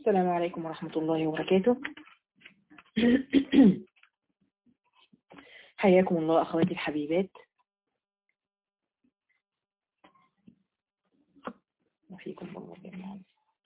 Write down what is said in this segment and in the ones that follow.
السلام عليكم ورحمة الله وبركاته حياكم الله أخواتي الحبيبات وفيكم الله جميعا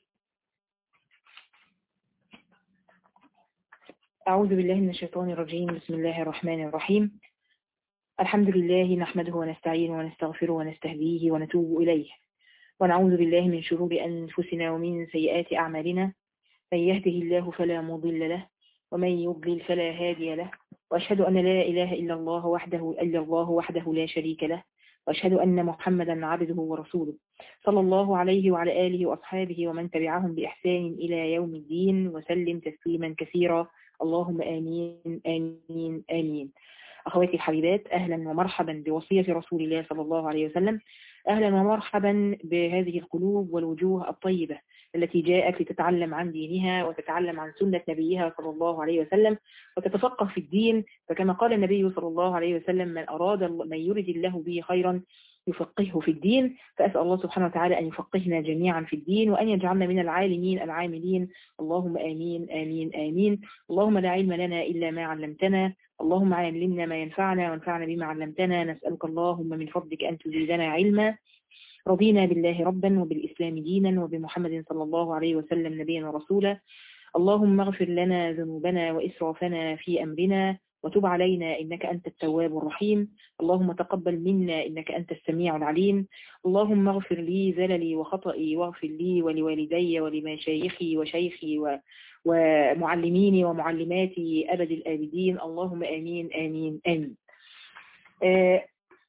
أعوذ بالله من الشيطان الرجيم بسم الله الرحمن الرحيم الحمد لله نحمده ونستعينه ونستغفره ونستهديه ونتوب إليه ونعوذ بالله من شرور أنفسنا ومن سيئات أعمالنا من يهده الله فلا مضل له ومن يضلل فلا هادي له وأشهد أن لا إله إلا الله وحده إلا الله وحده لا شريك له وأشهد أن محمدا عبده ورسوله صلى الله عليه وعلى آله وأصحابه ومن تبعهم بإحسان إلى يوم الدين وسلم تسليما كثيرا اللهم آمين آمين آمين أخواتي الحبيبات أهلا ومرحبا بوصية رسول الله صلى الله عليه وسلم أهلا ومرحبا بهذه القلوب والوجوه الطيبة التي جاءت لتتعلم عن دينها وتتعلم عن سنة نبيها صلى الله عليه وسلم وتتفقه في الدين فكما قال النبي صلى الله عليه وسلم من أراد من يرد الله به خيرا يفقهه في الدين فأسأل الله سبحانه وتعالى أن يفقهنا جميعا في الدين وأن يجعلنا من العالمين العاملين اللهم آمين آمين آمين اللهم لا علم لنا إلا ما علمتنا اللهم علمنا ما ينفعنا وانفعنا بما علمتنا نسألك اللهم من فضلك أن تزيدنا علما رضينا بالله ربا وبالإسلام دينا وبمحمد صلى الله عليه وسلم نبيا ورسولا اللهم اغفر لنا ذنوبنا وإسرافنا في أمرنا وتب علينا إنك أنت التواب الرحيم اللهم تقبل منا إنك أنت السميع العليم اللهم اغفر لي زللي وخطئي واغفر لي ولوالدي ولمشايخي وشيخي و... ومعلميني ومعلماتي أبد الآبدين اللهم آمين آمين آمين آه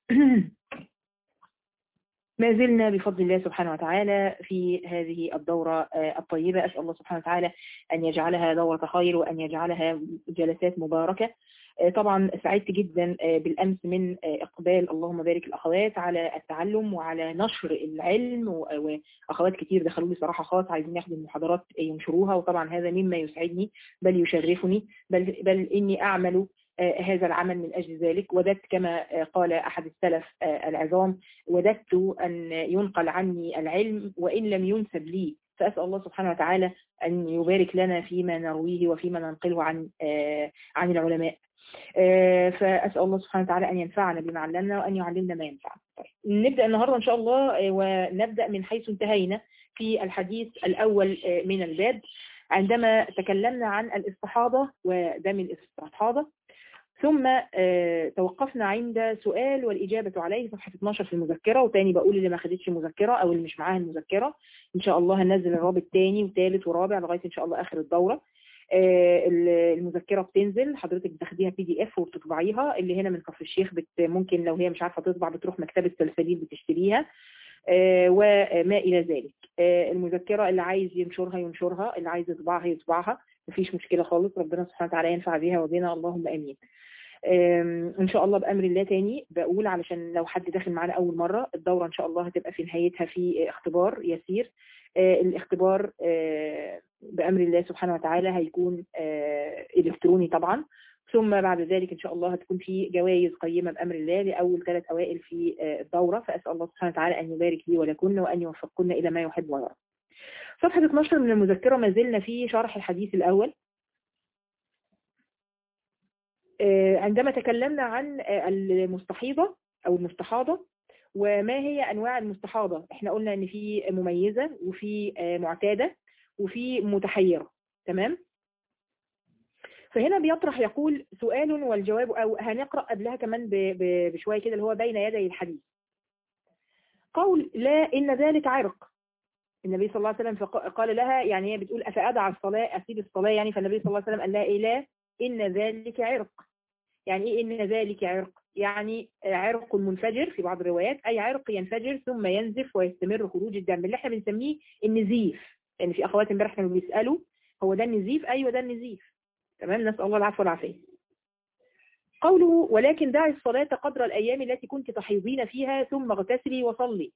ما زلنا بفضل الله سبحانه وتعالى في هذه الدورة الطيبة أسأل الله سبحانه وتعالى أن يجعلها دورة خير وأن يجعلها جلسات مباركة طبعا سعدت جدا بالأمس من إقبال اللهم بارك الأخوات على التعلم وعلى نشر العلم وأخوات كتير دخلوا لي صراحة خاص عايزين ياخدوا المحاضرات ينشروها وطبعا هذا مما يسعدني بل يشرفني بل, بل إني أعمل هذا العمل من أجل ذلك وددت كما قال أحد السلف العظام وددت أن ينقل عني العلم وإن لم ينسب لي فأسأل الله سبحانه وتعالى أن يبارك لنا فيما نرويه وفيما ننقله عن عن العلماء فأسأل الله سبحانه وتعالى أن ينفعنا بما علمنا وأن يعلمنا ما ينفعنا طيب. نبدأ النهاردة إن شاء الله ونبدأ من حيث انتهينا في الحديث الأول من الباب عندما تكلمنا عن الاستحاضة ودم الاستحاضة ثم توقفنا عند سؤال والإجابة عليه صفحة 12 في المذكرة وتاني بقول اللي ما خدتش مذكرة أو اللي مش معاها المذكرة إن شاء الله هننزل الرابط تاني وثالث ورابع لغاية إن شاء الله آخر الدورة المذكرة بتنزل حضرتك بتاخديها بي دي اف وبتطبعيها اللي هنا من كفر الشيخ بت ممكن لو هي مش عارفة تطبع بتروح مكتبة سلسبيل بتشتريها وما إلى ذلك المذكرة اللي عايز ينشرها ينشرها اللي عايز يطبعها يطبعها مفيش مشكلة خالص ربنا سبحانه وتعالى ينفع بها وبنا اللهم امين ان شاء الله بامر الله تاني بقول علشان لو حد داخل معانا اول مرة الدورة ان شاء الله هتبقى في نهايتها في اختبار يسير الاختبار بامر الله سبحانه وتعالى هيكون الكتروني طبعا ثم بعد ذلك ان شاء الله هتكون في جوائز قيمة بامر الله لاول ثلاث اوائل في الدورة فاسال الله سبحانه وتعالى ان يبارك لي ولكن وان يوفقكن الى ما يحب ويرضى صفحة 12 من المذكرة ما زلنا في شرح الحديث الأول عندما تكلمنا عن المستحيضة أو المستحاضة وما هي أنواع المستحاضة احنا قلنا ان في مميزة وفي معتادة وفي متحيرة تمام فهنا بيطرح يقول سؤال والجواب أو هنقرأ قبلها كمان بشوية كده اللي هو بين يدي الحديث قول لا إن ذلك عرق النبي صلى الله عليه وسلم قال لها يعني هي بتقول أفأدع الصلاة أسيب الصلاة يعني فالنبي صلى الله عليه وسلم قال لها إيه لا إن ذلك عرق يعني إيه إن ذلك عرق يعني عرق منفجر في بعض الروايات أي عرق ينفجر ثم ينزف ويستمر خروج الدم اللي احنا بنسميه النزيف يعني في أخوات امبارح كانوا بيسألوا هو ده النزيف أيوة ده النزيف تمام نسأل الله العفو والعافية قوله ولكن دعي الصلاة قدر الأيام التي كنت تحيضين فيها ثم اغتسلي وصلي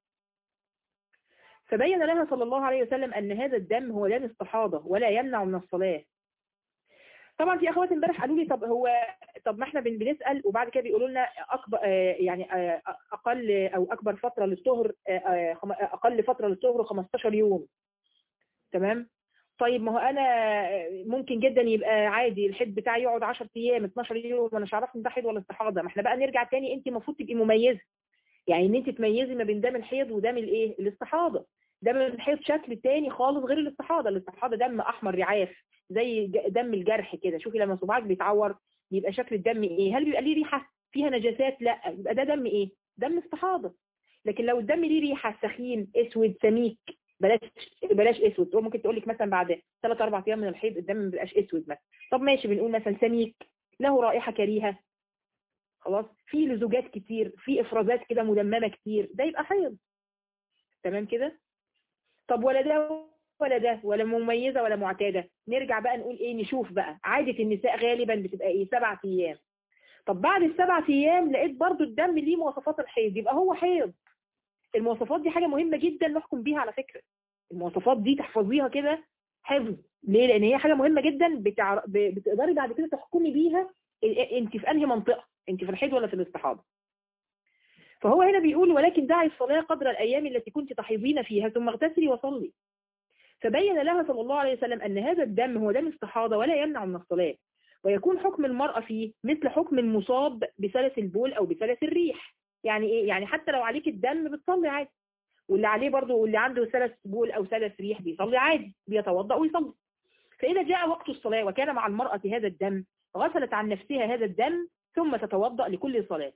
فبين لها صلى الله عليه وسلم أن هذا الدم هو دم استحاضة ولا يمنع من الصلاة طبعا في اخوات امبارح قالوا لي طب هو طب ما احنا بنسال وبعد كده بيقولوا لنا اكبر يعني اقل او اكبر فتره للطهر اقل فتره للطهر 15 يوم تمام طيب ما هو انا ممكن جدا يبقى عادي الحيض بتاعي يقعد 10 ايام 12 يوم وانا مش عارف ان ده حيض ولا استحاضه ما احنا بقى نرجع تاني انت المفروض تبقي مميزه يعني ان انت تميزي ما بين دم الحيض ودم الايه الاستحاضه دم الحيض شكل تاني خالص غير الاستحاضه الاستحاضه دم احمر رعاف زي دم الجرح كده شوفي لما صباعك بيتعور بيبقى شكل الدم ايه هل بيبقى ليه ريحه فيها نجاسات لا يبقى ده دم ايه دم استحاضه لكن لو الدم ليه ريحه سخين اسود سميك بلاش بلاش اسود ممكن تقول لك مثلا بعد 3 4 ايام من الحيض الدم ما بيبقاش اسود مثلا طب ماشي بنقول مثلا سميك له رائحه كريهه خلاص في لزوجات كتير في افرازات كده مدممه كتير ده يبقى حيض تمام كده طب ولا ده ولا ده ولا مميزه ولا معتاده نرجع بقى نقول ايه نشوف بقى عاده النساء غالبا بتبقى ايه سبع ايام طب بعد السبع ايام لقيت برضو الدم ليه مواصفات الحيض يبقى هو حيض المواصفات دي حاجة مهمة جدا نحكم بيها على فكرة المواصفات دي تحفظيها كده حفظ ليه لان هي حاجة مهمة جدا بتعر... بتقدري بعد كده تحكمي بيها انت في انهي منطقة انت في الحيض ولا في الاستحاضة فهو هنا بيقول ولكن دعي الصلاة قدر الأيام التي كنت تحيضين فيها ثم اغتسلي وصلي فبين لها صلى الله عليه وسلم أن هذا الدم هو دم استحاضة ولا يمنع من الصلاة ويكون حكم المرأة فيه مثل حكم المصاب بسلس البول أو بسلس الريح يعني ايه يعني حتى لو عليك الدم بتصلي عادي واللي عليه برضه واللي عنده سلس بول او سلس ريح بيصلي عادي بيتوضا ويصلي فاذا جاء وقت الصلاه وكان مع المراه هذا الدم غسلت عن نفسها هذا الدم ثم تتوضا لكل صلاه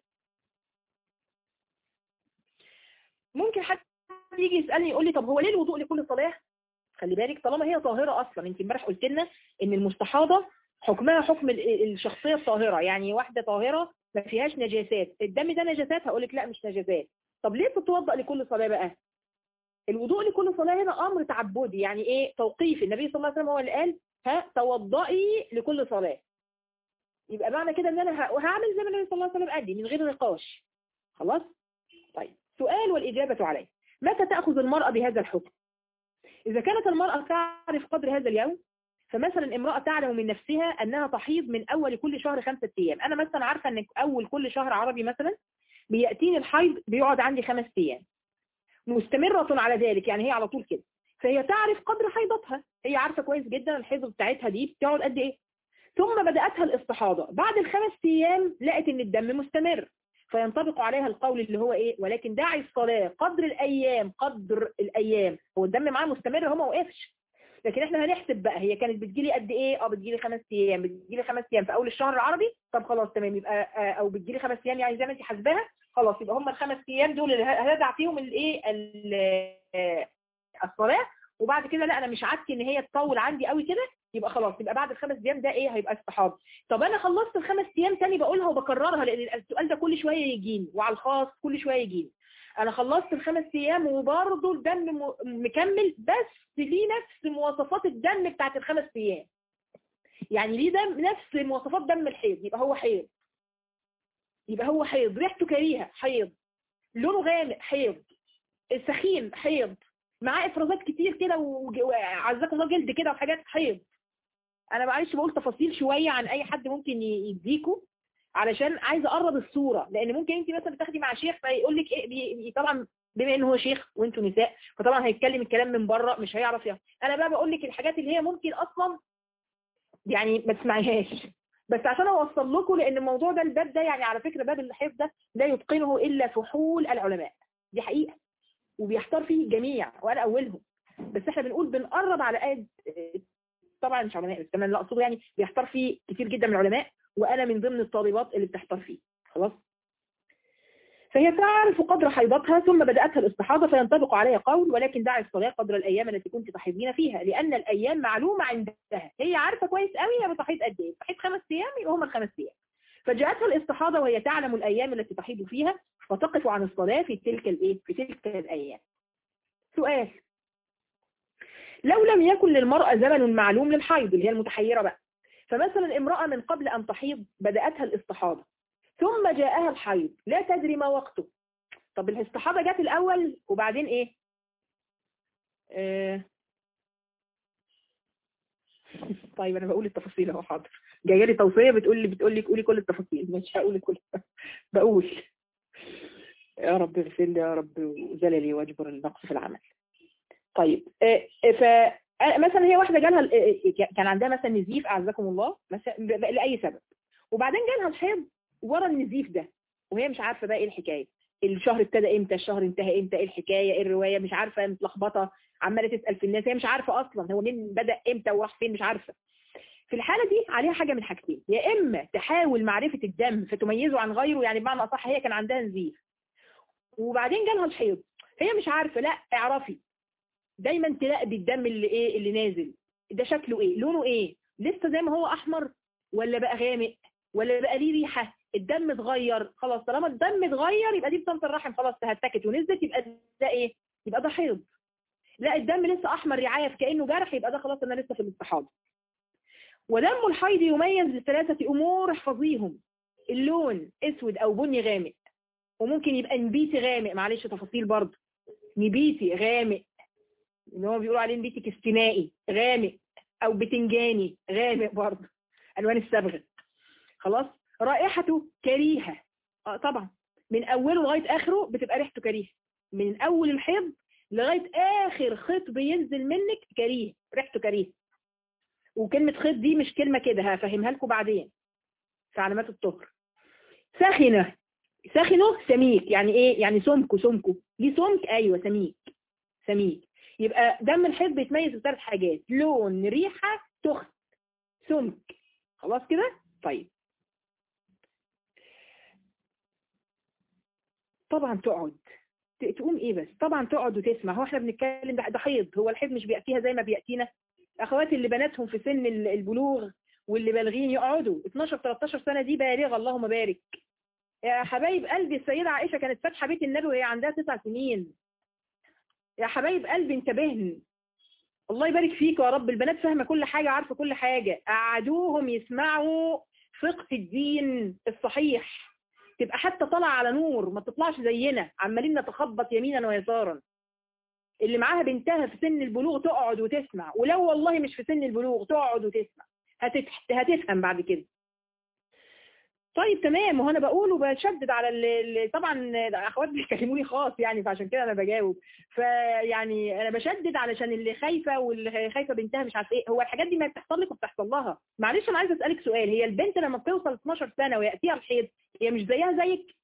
ممكن حد يجي يسالني يقول لي طب هو ليه الوضوء لكل صلاه خلي بالك طالما هي طاهره اصلا انت امبارح قلت لنا ان المستحاضه حكمها حكم الشخصيه الطاهره يعني واحده طاهره ما فيهاش نجاسات الدم ده نجاسات هقول لك لا مش نجاسات طب ليه تتوضا لكل صلاه بقى الوضوء لكل صلاه هنا امر تعبدي يعني ايه توقيفي النبي صلى الله عليه وسلم هو اللي قال ها توضئي لكل صلاه يبقى معنى كده ان انا هعمل زي ما النبي صلى الله عليه وسلم قال لي من غير نقاش خلاص طيب سؤال والاجابه عليه متى تاخذ المراه بهذا الحكم اذا كانت المراه تعرف قدر هذا اليوم فمثلا امرأة تعلم من نفسها أنها تحيض من أول كل شهر خمسة أيام أنا مثلا عارفة أن أول كل شهر عربي مثلا بيأتيني الحيض بيقعد عندي خمس أيام مستمرة على ذلك يعني هي على طول كده فهي تعرف قدر حيضتها هي عارفة كويس جدا الحيض بتاعتها دي بتقعد قد إيه ثم بدأتها الاستحاضة بعد الخمس أيام لقت أن الدم مستمر فينطبق عليها القول اللي هو ايه ولكن داعي الصلاة قدر الايام قدر الايام هو الدم معاه مستمر هو ما وقفش لكن احنا هنحسب بقى هي كانت بتجيلي قد ايه اه بتجيلي خمس ايام بتجيلي خمس ايام في اول الشهر العربي طب خلاص تمام يبقى اه او بتجيلي خمس ايام يعني زي ما انت حاسباها خلاص يبقى هم الخمس ايام دول اللي هدع فيهم الايه الصلاه وبعد كده لا انا مش عادتي ان هي تطول عندي قوي كده يبقى خلاص يبقى بعد الخمس ايام ده ايه هيبقى استحاضه طب انا خلصت الخمس ايام تاني بقولها وبكررها لان السؤال ده كل شويه يجيني وعلى الخاص كل شويه يجيني انا خلصت الخمس ايام وبرضه الدم مكمل بس ليه نفس مواصفات الدم بتاعت الخمس ايام يعني ليه دم نفس مواصفات دم الحيض يبقى هو حيض يبقى هو حيض ريحته كريهه حيض لونه غامق حيض سخين حيض معاه افرازات كتير كده وعزكم الله جلد كده وحاجات حيض انا معلش بقول تفاصيل شويه عن اي حد ممكن يديكوا علشان عايزه اقرب الصوره لان ممكن انت مثلا بتاخدي مع شيخ فيقول لك ايه بي طبعا بما ان هو شيخ وانتوا نساء فطبعا هيتكلم الكلام من بره مش هيعرف يعني انا بقى بقول لك الحاجات اللي هي ممكن اصلا يعني ما تسمعيهاش بس عشان اوصل لكم لان الموضوع ده الباب ده يعني على فكره باب الحفظ ده لا يتقنه الا فحول العلماء دي حقيقه وبيحتار فيه الجميع وانا اولهم بس احنا بنقول بنقرب على قد طبعا مش علماء الزمان لا اقصده يعني بيحتار فيه كتير جدا من العلماء وانا من ضمن الطالبات اللي بتحتار فيه خلاص فهي تعرف قدر حيضتها ثم بدأتها الاستحاضة فينطبق عليها قول ولكن دعي الصلاة قدر الأيام التي كنت تحيضين فيها لأن الأيام معلومة عندها هي عارفة كويس قوي هي بتحيض قد إيه تحيض خمس أيام يبقى هم الخمس أيام فجاءتها الاستحاضة وهي تعلم الأيام التي تحيض فيها فتقف عن الصلاة في تلك الإيه في تلك الأيام سؤال لو لم يكن للمرأة زمن معلوم للحيض اللي هي المتحيرة بقى فمثلا امرأة من قبل أن تحيض بدأتها الاستحاضة ثم جاءها الحيض لا تدري ما وقته طب الاستحاضة جت الأول وبعدين إيه آه طيب أنا بقول التفاصيل أهو حاضر جاية لي توصية بتقول لي بتقول لي قولي كل التفاصيل مش هقول كل بقول يا رب اغفر لي يا رب وزللي واجبر النقص في العمل طيب آه ف مثلا هي واحده جالها كان عندها مثلا نزيف اعزكم الله مثلا لاي سبب وبعدين جالها الحيض ورا النزيف ده وهي مش عارفه بقى ايه الحكايه الشهر ابتدى امتى الشهر انتهى امتى ايه الحكايه ايه الروايه مش عارفه متلخبطه عماله تسال في الناس هي مش عارفه اصلا هو مين بدا امتى وراح فين مش عارفه في الحاله دي عليها حاجه من حاجتين يا اما تحاول معرفه الدم فتميزه عن غيره يعني بمعنى اصح هي كان عندها نزيف وبعدين جالها الحيض هي مش عارفه لا اعرفي دايما تراقبي الدم اللي ايه اللي نازل ده شكله ايه لونه ايه لسه زي ما هو احمر ولا بقى غامق ولا بقى ليه ريحه الدم اتغير خلاص طالما الدم اتغير يبقى دي بطانه الرحم خلاص تهتكت ونزلت يبقى ده ايه يبقى ده حيض لا الدم لسه احمر رعايه في كانه جرح يبقى ده خلاص انا لسه في الاستحاضه ودم الحيض يميز لثلاثه امور احفظيهم اللون اسود او بني غامق وممكن يبقى نبيتي غامق معلش تفاصيل برضه نبيتي غامق اللي هو بيقولوا عليه نبيتي كستنائي غامق او بتنجاني غامق برضه الوان الصبغه خلاص رائحته كريهه اه طبعا من اوله لغايه اخره بتبقى ريحته كريهه من اول الحيض لغايه اخر خيط بينزل منك كريه ريحته كريه وكلمه خيط دي مش كلمه كده هفهمها لكم بعدين في علامات الطهر ساخنه ساخنه سميك يعني ايه يعني سمكه سمكه ليه سمك ايوه سميك سميك يبقى دم الحيض بيتميز بثلاث حاجات لون ريحه تخن سمك خلاص كده طيب طبعا تقعد تقوم ايه بس طبعا تقعد وتسمع هو احنا بنتكلم ده حيض هو الحيض مش بياتيها زي ما بياتينا اخواتي اللي بناتهم في سن البلوغ واللي بالغين يقعدوا 12 13 سنه دي بالغه اللهم بارك يا حبايب قلبي السيده عائشه كانت فاتحه بيت النبي وهي عندها تسع سنين يا حبايب قلبي انتبهن الله يبارك فيك يا رب البنات فاهمه كل حاجه عارفه كل حاجه قعدوهم يسمعوا فقه الدين الصحيح تبقى حتى طالعه على نور ما تطلعش زينا عمالين نتخبط يمينا ويسارا اللي معاها بنتها في سن البلوغ تقعد وتسمع ولو والله مش في سن البلوغ تقعد وتسمع هتفهم بعد كده طيب تمام وهنا بقول وبشدد على اللي طبعا اخوات بيكلموني خاص يعني فعشان كده انا بجاوب فيعني انا بشدد علشان اللي خايفه واللي خايفه بنتها مش عارفه ايه هو الحاجات دي ما بتحصل لك وبتحصل لها معلش انا عايزه اسالك سؤال هي البنت لما بتوصل 12 سنه وياتيها الحيض هي مش زيها زيك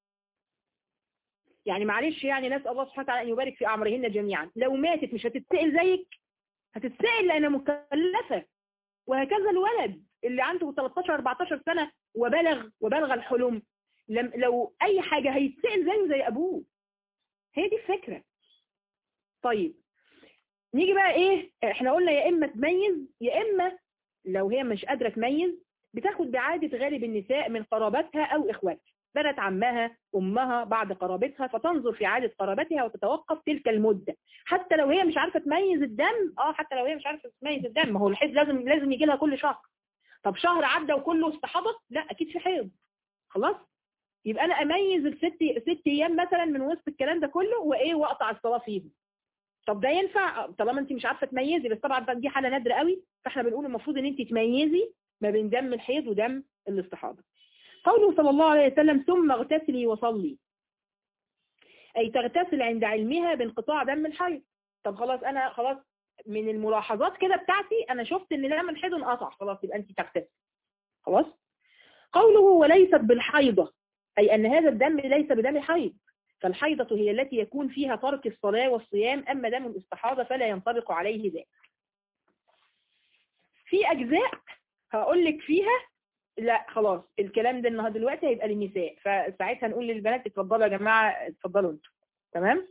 يعني معلش يعني نسال الله سبحانه وتعالى ان يبارك في اعمارهن جميعا لو ماتت مش هتتسال زيك هتتسال لانها مكلفه وهكذا الولد اللي عنده 13 14 سنه وبلغ وبلغ الحلم لم لو اي حاجه هيتسال زيه زي ابوه هي دي الفكره طيب نيجي بقى ايه احنا قلنا يا اما تميز يا اما لو هي مش قادره تميز بتاخد بعاده غالب النساء من قرابتها او اخواتها بنت عمها امها بعد قرابتها فتنظر في عاده قرابتها وتتوقف تلك المده حتى لو هي مش عارفه تميز الدم اه حتى لو هي مش عارفه تميز الدم ما هو الحيض لازم لازم يجي لها كل شهر طب شهر عدى وكله استحضت لا اكيد في حيض خلاص يبقى انا اميز الست ست ايام مثلا من وسط الكلام ده كله وايه واقطع الصلاه فيهم طب ده ينفع طالما انت مش عارفه تميزي بس طبعا دي حاله نادره قوي فاحنا بنقول المفروض ان انت تميزي ما بين دم الحيض ودم الاستحاضه قوله صلى الله عليه وسلم ثم اغتسلي وصلي اي تغتسل عند علمها بانقطاع دم الحيض طب خلاص انا خلاص من الملاحظات كده بتاعتي انا شفت ان دم الحيض انقطع خلاص يبقى انت تغتسل خلاص قوله وليست بالحيضة أي أن هذا الدم ليس بدم حيض فالحيضة هي التي يكون فيها ترك الصلاة والصيام أما دم الاستحاضة فلا ينطبق عليه ذلك في أجزاء هقول لك فيها لا خلاص الكلام ده النهارده دلوقتي هيبقى للنساء فساعتها نقول للبنات اتفضلوا يا جماعة اتفضلوا انتوا تمام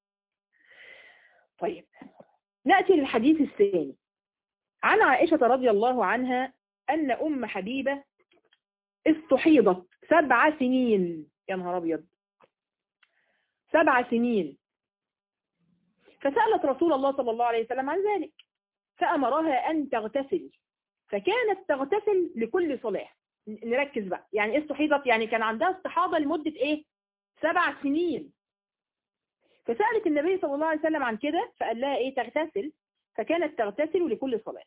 طيب نأتي للحديث الثاني عن عائشة رضي الله عنها أن أم حبيبة استحيضت سبع سنين يا نهار أبيض سبع سنين فسألت رسول الله صلى الله عليه وسلم عن ذلك فأمرها أن تغتسل فكانت تغتسل لكل صلاة نركز بقى يعني ايه استحيضت يعني كان عندها استحاضة لمدة ايه سبع سنين فسألت النبي صلى الله عليه وسلم عن كده فقال لها ايه تغتسل فكانت تغتسل لكل صلاة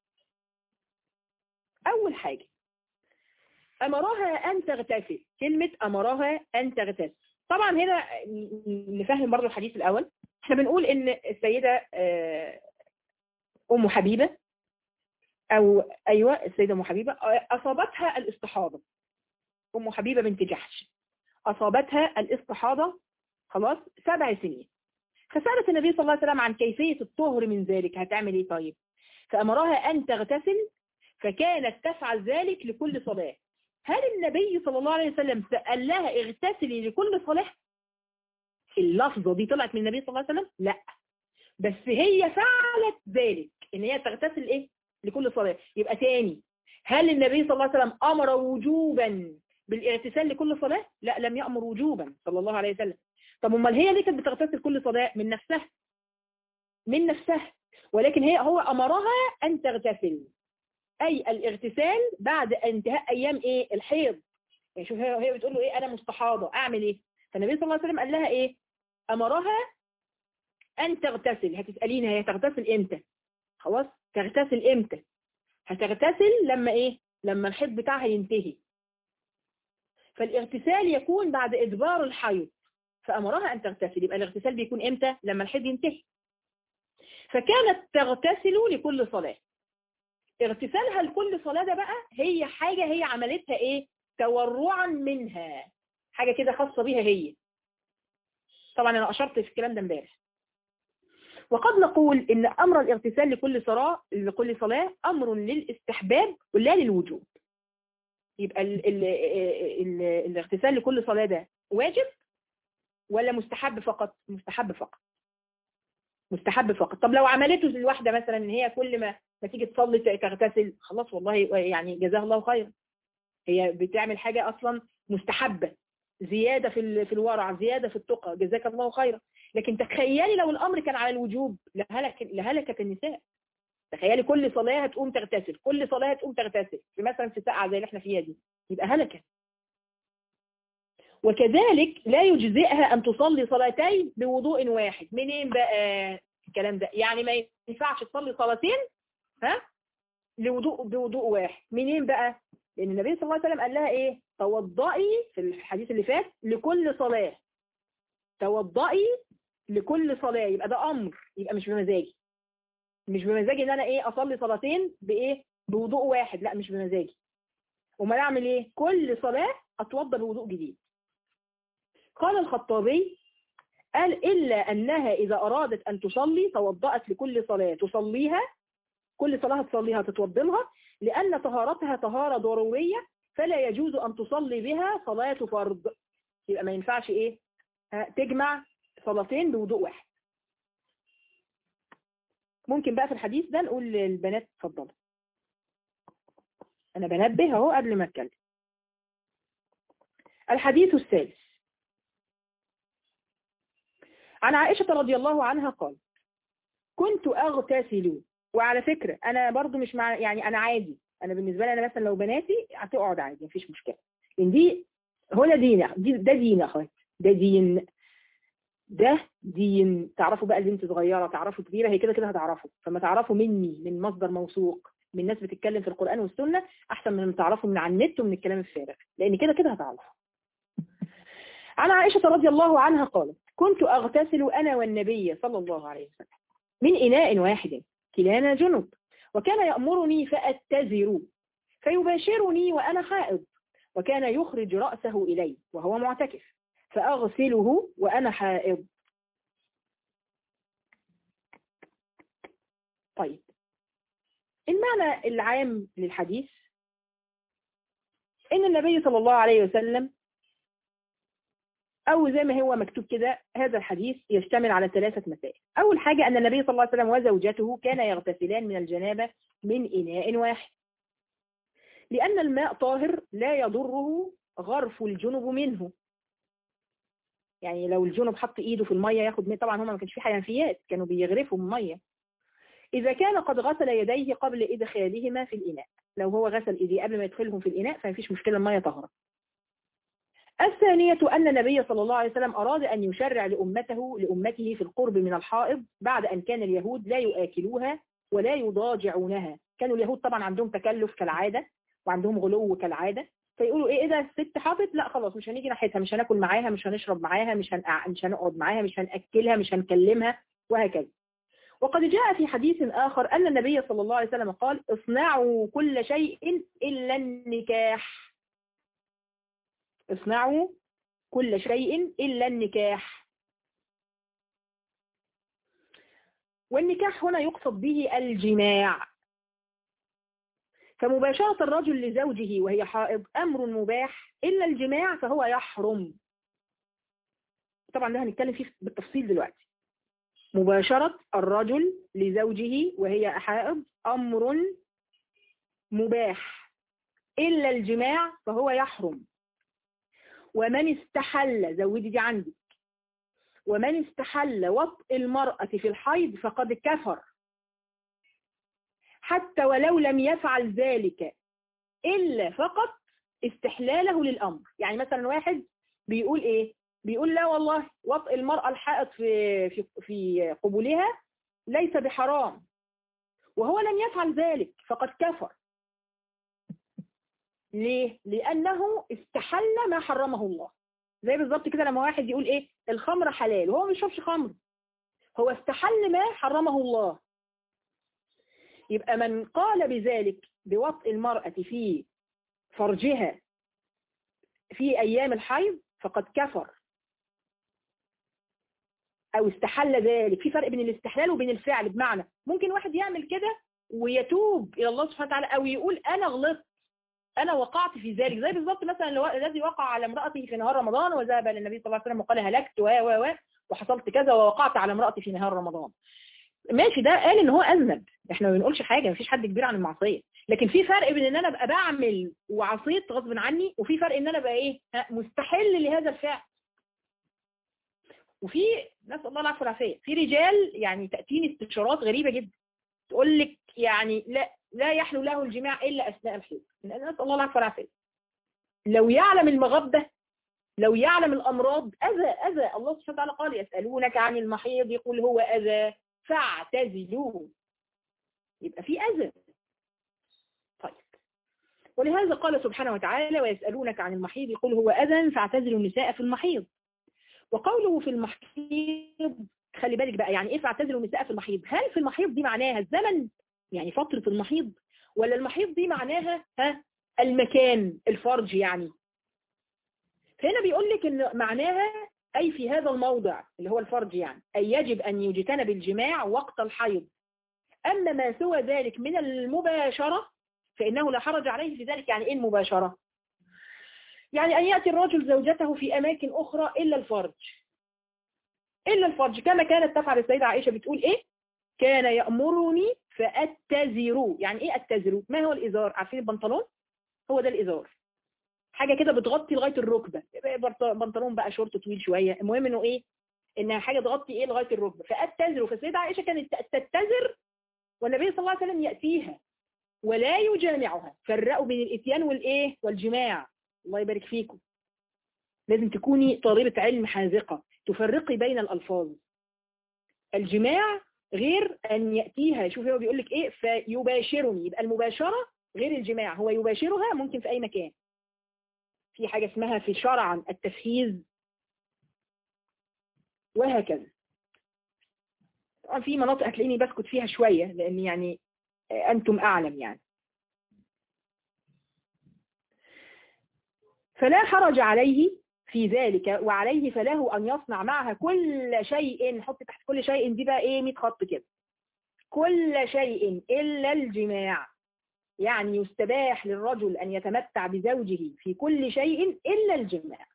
أول حاجة أمرها أن تغتسل كلمة أمرها أن تغتسل طبعا هنا نفهم برضو الحديث الأول احنا بنقول ان السيدة أم حبيبة أو أيوة السيدة أم حبيبة أصابتها الاستحاضة أم حبيبة بنت جحش أصابتها الاستحاضة خلاص سبع سنين فسألت النبي صلى الله عليه وسلم عن كيفية الطهر من ذلك هتعمل ايه طيب فأمرها أن تغتسل فكانت تفعل ذلك لكل صلاة هل النبي صلى الله عليه وسلم قال لها اغتسلي لكل صلاة اللفظة دي طلعت من النبي صلى الله عليه وسلم لا بس هي فعلت ذلك ان هي تغتسل ايه لكل صلاة يبقى تاني هل النبي صلى الله عليه وسلم امر وجوبا بالاغتسال لكل صلاة لا لم يأمر وجوبا صلى الله عليه وسلم طب امال هي ليه كانت بتغتسل كل صلاة من نفسها من نفسها ولكن هي هو امرها ان تغتسل اي الاغتسال بعد انتهاء ايام ايه الحيض يعني شوف هي بتقول له ايه انا مستحاضة اعمل ايه فالنبي صلى الله عليه وسلم قال لها ايه امرها ان تغتسل هتسألينها هي تغتسل امتى خلاص تغتسل امتى هتغتسل لما ايه لما الحيض بتاعها ينتهي فالاغتسال يكون بعد ادبار الحيض فامرها ان تغتسل يبقى الاغتسال بيكون امتى لما الحيض ينتهي فكانت تغتسل لكل صلاة اغتسالها لكل صلاة ده بقى هي حاجة هي عملتها ايه تورعا منها حاجة كده خاصة بيها هي طبعا انا اشرت في الكلام ده امبارح وقد نقول ان امر الاغتسال لكل صلاة لكل صلاة امر للاستحباب ولا للوجوب يبقى ال ال ال الاغتسال لكل صلاة ده واجب ولا مستحب فقط مستحب فقط مستحب فقط طب لو عملته الواحدة مثلا ان هي كل ما ما تيجي تصلي تغتسل خلاص والله يعني جزاها الله خيرا هي بتعمل حاجة اصلا مستحبة زيادة في في الورع زيادة في التقى جزاك الله خيرا لكن تخيلي لو الامر كان على الوجوب لهلك لهلكت النساء تخيلي كل صلاة هتقوم تغتسل كل صلاة هتقوم تغتسل في مثلا في ساعة زي اللي احنا فيها دي يبقى هلكت وكذلك لا يجزئها أن تصلي صلاتين بوضوء واحد منين بقى الكلام ده يعني ما ينفعش تصلي صلاتين ها لوضوء بوضوء واحد منين بقى لأن النبي صلى الله عليه وسلم قال لها إيه توضئي في الحديث اللي فات لكل صلاة توضئي لكل صلاة يبقى ده أمر يبقى مش بمزاجي مش بمزاجي ان انا ايه اصلي صلاتين بايه بوضوء واحد لا مش بمزاجي امال اعمل ايه كل صلاة اتوضى بوضوء جديد قال الخطابي قال إلا أنها إذا أرادت أن تصلي توضأت لكل صلاة تصليها كل صلاة تصليها تتوضى لها لأن طهارتها طهارة ضرورية فلا يجوز أن تصلي بها صلاة فرض يبقى ما ينفعش إيه تجمع صلاتين بوضوء واحد ممكن بقى في الحديث ده نقول للبنات اتفضلوا انا بنبه اهو قبل ما اتكلم الحديث الثالث عن عائشة رضي الله عنها قال كنت اغتسل وعلى فكرة انا برضو مش مع يعني انا عادي انا بالنسبة لي انا مثلا لو بناتي هتقعد عادي مفيش مشكلة لان دي هو ده دين دي ده دين يا اخوات ده دين ده دين تعرفوا بقى البنت صغيرة تعرفوا كبيرة هي كده كده هتعرفوا فما تعرفوا مني من مصدر موثوق من ناس بتتكلم في القرآن والسنة أحسن من تعرفوا من على النت ومن الكلام الفارغ لأن كده كده هتعرفوا عن عائشة رضي الله عنها قالت كنت أغتسل أنا والنبي صلى الله عليه وسلم من إناء واحد كلانا جنب وكان يأمرني فأتزر فيباشرني وأنا حائض وكان يخرج رأسه إلي وهو معتكف فأغسله وأنا حائض طيب المعنى العام للحديث إن النبي صلى الله عليه وسلم أو زي ما هو مكتوب كده هذا الحديث يشتمل على ثلاثة مسائل أول حاجة أن النبي صلى الله عليه وسلم وزوجته كان يغتسلان من الجنابة من إناء واحد لأن الماء طاهر لا يضره غرف الجنب منه يعني لو الجنب حط ايده في المية ياخد من طبعا هما ما كانش في حنفيات كانوا بيغرفوا المية إذا كان قد غسل يديه قبل إدخالهما في الإناء لو هو غسل إيديه قبل ما يدخلهم في الإناء فما فيش مشكلة المية طهرة الثانية أن النبي صلى الله عليه وسلم أراد أن يشرع لأمته لأمته في القرب من الحائض بعد أن كان اليهود لا يؤكلوها ولا يضاجعونها كانوا اليهود طبعا عندهم تكلف كالعادة وعندهم غلو كالعادة فيقولوا ايه اذا الست حاطت لا خلاص مش هنيجي ناحيتها مش هناكل معاها مش هنشرب معاها مش هنقع... مش هنقعد معاها مش هنأكلها مش هنكلمها وهكذا وقد جاء في حديث آخر أن النبي صلى الله عليه وسلم قال اصنعوا كل شيء إلا النكاح اصنعوا كل شيء إلا النكاح والنكاح هنا يقصد به الجماع فمباشرة الرجل لزوجه وهي حائض أمر مباح إلا الجماع فهو يحرم طبعا ده هنتكلم فيه بالتفصيل دلوقتي مباشرة الرجل لزوجه وهي حائض أمر مباح إلا الجماع فهو يحرم ومن استحل زودي دي عندك ومن استحل وطء المرأة في الحيض فقد كفر حتى ولو لم يفعل ذلك إلا فقط استحلاله للأمر يعني مثلا واحد بيقول إيه بيقول لا والله وطء المرأة الحائط في, في, في قبولها ليس بحرام وهو لم يفعل ذلك فقد كفر ليه؟ لأنه استحل ما حرمه الله زي بالظبط كده لما واحد يقول ايه الخمر حلال وهو ما بيشربش خمر هو استحل ما حرمه الله يبقى من قال بذلك بوطء المرأة في فرجها في أيام الحيض فقد كفر أو استحل ذلك في فرق بين الاستحلال وبين الفعل بمعنى ممكن واحد يعمل كده ويتوب إلى الله سبحانه وتعالى أو يقول أنا غلطت أنا وقعت في ذلك زي بالظبط مثلا الذي وقع على امرأته في نهار رمضان وذهب للنبي صلى الله عليه وسلم وقال هلكت و و و وحصلت كذا ووقعت على امرأتي في نهار رمضان ماشي ده قال ان هو اذنب احنا ما بنقولش حاجه مفيش حد كبير عن المعصيه لكن في فرق بين ان انا ابقى بعمل وعصيت غصب عني وفي فرق ان انا ابقى ايه مستحل لهذا الفعل وفي نسال الله العفو والعافيه في رجال يعني تاتيني استشارات غريبه جدا تقول لك يعني لا لا يحلو له الجماع الا اثناء الحيض نسال الله العفو والعافيه لو يعلم المغبه لو يعلم الامراض اذى اذى الله سبحانه وتعالى قال يسالونك عن المحيض يقول هو اذى فاعتزلوه يبقى في أذى طيب ولهذا قال سبحانه وتعالى ويسألونك عن المحيض يقول هو أذى فاعتزلوا النساء في المحيض وقوله في المحيض خلي بالك بقى يعني ايه فاعتزلوا النساء في المحيض هل في المحيض دي معناها الزمن يعني فترة المحيض ولا المحيض دي معناها ها المكان الفرج يعني فهنا بيقول لك ان معناها أي في هذا الموضع اللي هو الفرج يعني أي يجب أن يجتنب الجماع وقت الحيض أما ما سوى ذلك من المباشرة فإنه لا حرج عليه في ذلك يعني إيه المباشرة يعني أن يأتي الرجل زوجته في أماكن أخرى إلا الفرج إلا الفرج كما كانت تفعل السيدة عائشة بتقول إيه كان يأمرني فأتزروا يعني إيه أتزروا ما هو الإزار عارفين البنطلون هو ده الإزار حاجة كده بتغطي لغاية الركبة بنطلون بقى شورت طويل شوية المهم انه ايه انها حاجة تغطي ايه لغاية الركبة فأتزر فالسيدة عائشة كانت تتزر والنبي صلى الله عليه وسلم يأتيها ولا يجامعها فرقوا بين الاتيان والايه والجماع الله يبارك فيكم لازم تكوني طالبة علم حاذقة تفرقي بين الألفاظ الجماع غير أن يأتيها شوفي هو بيقول لك إيه فيباشرني يبقى المباشرة غير الجماع هو يباشرها ممكن في أي مكان في حاجة اسمها في شرعا التفهيز وهكذا طبعا في مناطق هتلاقيني بسكت فيها شوية لأن يعني أنتم أعلم يعني فلا حرج عليه في ذلك وعليه فله أن يصنع معها كل شيء حط تحت كل شيء دي بقى إيه 100 خط كده كل شيء إلا الجماع يعني يستباح للرجل أن يتمتع بزوجه في كل شيء إلا الجماع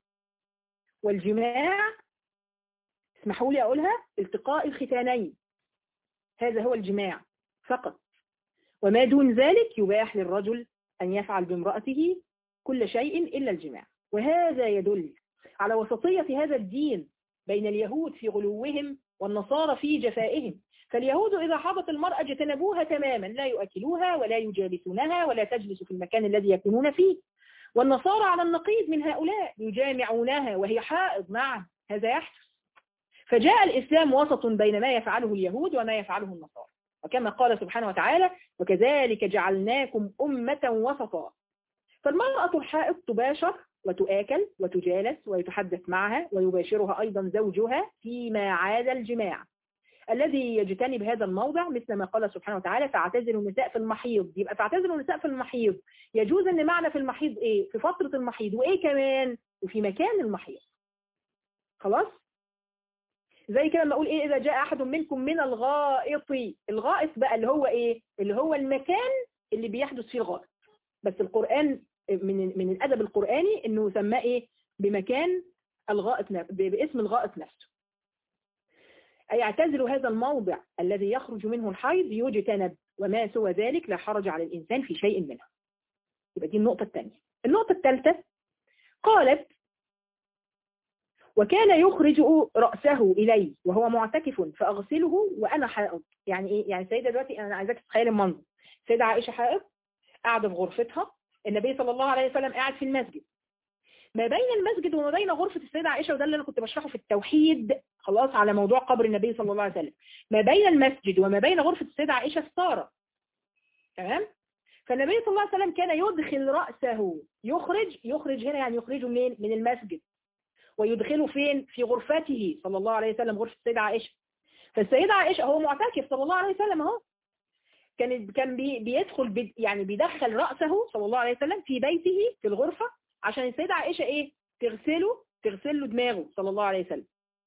والجماع اسمحوا لي أقولها التقاء الختانين هذا هو الجماع فقط وما دون ذلك يباح للرجل أن يفعل بامرأته كل شيء إلا الجماع وهذا يدل على وسطية هذا الدين بين اليهود في غلوهم والنصارى في جفائهم فاليهود إذا حاضت المرأة جتنبوها تماما لا يؤكلوها ولا يجالسونها ولا تجلس في المكان الذي يكونون فيه والنصارى على النقيض من هؤلاء يجامعونها وهي حائض نعم هذا يحدث فجاء الإسلام وسط بين ما يفعله اليهود وما يفعله النصارى وكما قال سبحانه وتعالى وكذلك جعلناكم أمة وسطا فالمرأة الحائض تباشر وتآكل وتجالس ويتحدث معها ويباشرها أيضا زوجها فيما عاد الجماع الذي يجتنب هذا الموضع مثل ما قال سبحانه وتعالى فاعتزلوا النساء في المحيض يبقى فاعتزلوا النساء في المحيض يجوز ان معنى في المحيض ايه في فترة المحيض وايه كمان وفي مكان المحيض خلاص زي كده لما اقول ايه اذا جاء احد منكم من الغائط الغائط بقى اللي هو ايه اللي هو المكان اللي بيحدث فيه الغائط بس القرآن من من الادب القرآني انه سماه ايه بمكان الغائط باسم الغائط نفسه أي اعتزلوا هذا الموضع الذي يخرج منه الحيض يجتنب وما سوى ذلك لا حرج على الإنسان في شيء منها يبقى دي النقطة الثانية النقطة الثالثة قالت وكان يخرج رأسه إلي وهو معتكف فأغسله وأنا حائض يعني إيه؟ يعني السيدة دلوقتي أنا عايزاك تتخيل المنظر السيدة عائشة حائض قاعدة في غرفتها النبي صلى الله عليه وسلم قاعد في المسجد ما بين المسجد وما بين غرفة السيدة عائشة وده اللي أنا كنت بشرحه في التوحيد خلاص على موضوع قبر النبي صلى الله عليه وسلم ما بين المسجد وما بين غرفة السيدة عائشة ستارة تمام فالنبي صلى الله عليه وسلم كان يدخل رأسه يخرج يخرج هنا يعني يخرجه منين من المسجد ويدخله فين في غرفته صلى الله عليه وسلم غرفة السيدة عائشة فالسيدة عائشة هو معتكف صلى الله عليه وسلم اهو كان كان بي بيدخل بي يعني بيدخل رأسه صلى الله عليه وسلم في بيته في الغرفة عشان السيدة عائشة ايه تغسله تغسل له دماغه صلى الله عليه وسلم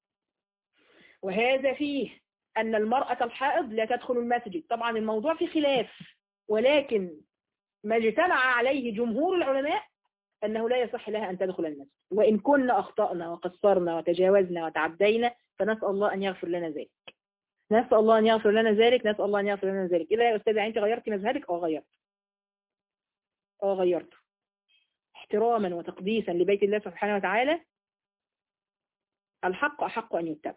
وهذا فيه أن المرأة الحائض لا تدخل المسجد طبعا الموضوع فيه خلاف ولكن ما اجتمع عليه جمهور العلماء أنه لا يصح لها أن تدخل المسجد وإن كنا أخطأنا وقصرنا وتجاوزنا وتعدينا فنسأل الله أن يغفر لنا ذلك نسأل الله أن يغفر لنا ذلك نسأل الله أن يغفر لنا ذلك إلا يا أستاذة أنت غيرتي مذهبك أو غيرت أو غيرته احتراما وتقديسا لبيت الله سبحانه وتعالى الحق أحق أن يتبع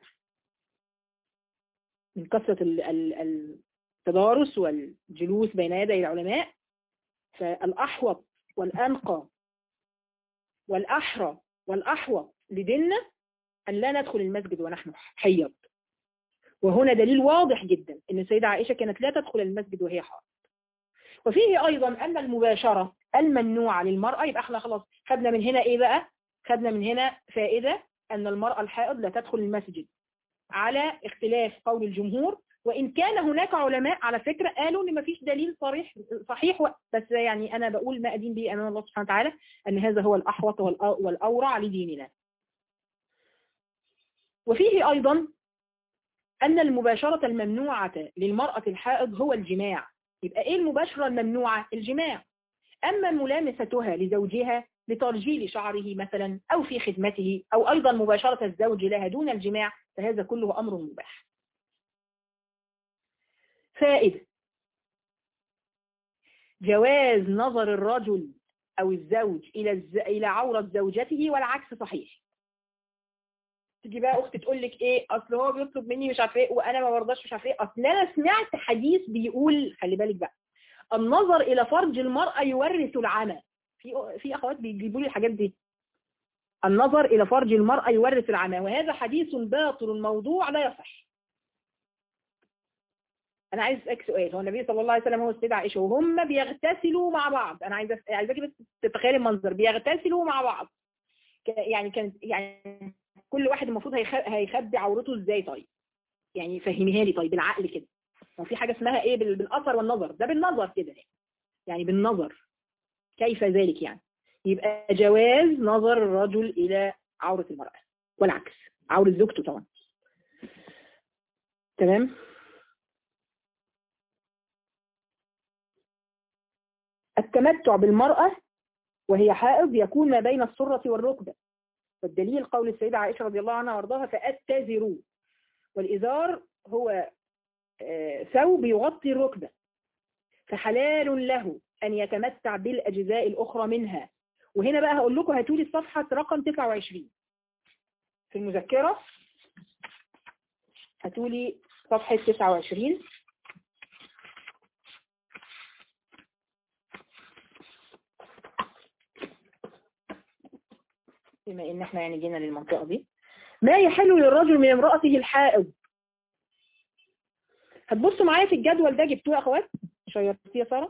من كثرة التدارس والجلوس بين يدي العلماء فالأحوط والأنقى والأحرى والأحوط لديننا أن لا ندخل المسجد ونحن حيض وهنا دليل واضح جدا أن السيدة عائشة كانت لا تدخل المسجد وهي حائض وفيه أيضا أن المباشرة الممنوعة للمرأة يبقى احنا خلاص خدنا من هنا ايه بقى خدنا من هنا فائدة أن المرأة الحائض لا تدخل المسجد على اختلاف قول الجمهور وإن كان هناك علماء على فكرة قالوا ان مفيش دليل صريح صحيح بس يعني أنا بقول ما أدين به أمام الله سبحانه وتعالى أن هذا هو الأحوط والأورع لديننا وفيه أيضا أن المباشرة الممنوعة للمرأة الحائض هو الجماع يبقى إيه المباشرة الممنوعة الجماع أما ملامستها لزوجها لترجيل شعره مثلا أو في خدمته أو أيضا مباشرة الزوج لها دون الجماع فهذا كله أمر مباح فائدة جواز نظر الرجل أو الزوج إلى الز... إلى عورة زوجته والعكس صحيح تيجي بقى أختي تقول لك إيه أصل هو بيطلب مني مش عارف إيه وأنا ما برضاش مش عارف إيه أصل أنا سمعت حديث بيقول خلي بالك بقى النظر إلى فرج المرأة يورث العمى في في أخوات بيجيبوا لي الحاجات دي النظر إلى فرج المرأة يورث العمى وهذا حديث باطل موضوع لا يصح أنا عايز أسألك سؤال هو النبي صلى الله عليه وسلم هو السيدة عائشة وهم بيغتسلوا مع بعض أنا عايز عايزاكي بس تتخيلي المنظر بيغتسلوا مع بعض يعني كان يعني كل واحد المفروض هيخبي عورته ازاي طيب يعني فهميها لي طيب بالعقل كده هو في حاجة اسمها ايه بالاثر والنظر ده بالنظر كده يعني بالنظر كيف ذلك يعني يبقى جواز نظر الرجل إلى عورة المرأة والعكس عورة زوجته طبعا تمام التمتع بالمرأة وهي حائض يكون ما بين السرة والركبة والدليل قول السيدة عائشة رضي الله عنها وارضاها فأتذروا والإزار هو ثوب يغطي الركبة فحلال له أن يتمتع بالأجزاء الأخرى منها وهنا بقى هقول لكم هاتولي الصفحة رقم 29 في المذكرة هاتولي صفحة 29 بما ان احنا يعني جينا للمنطقة دي ما يحل للرجل من امرأته الحائض هتبصوا معايا في الجدول ده جبتوه يا اخوات شيرتيه يا ساره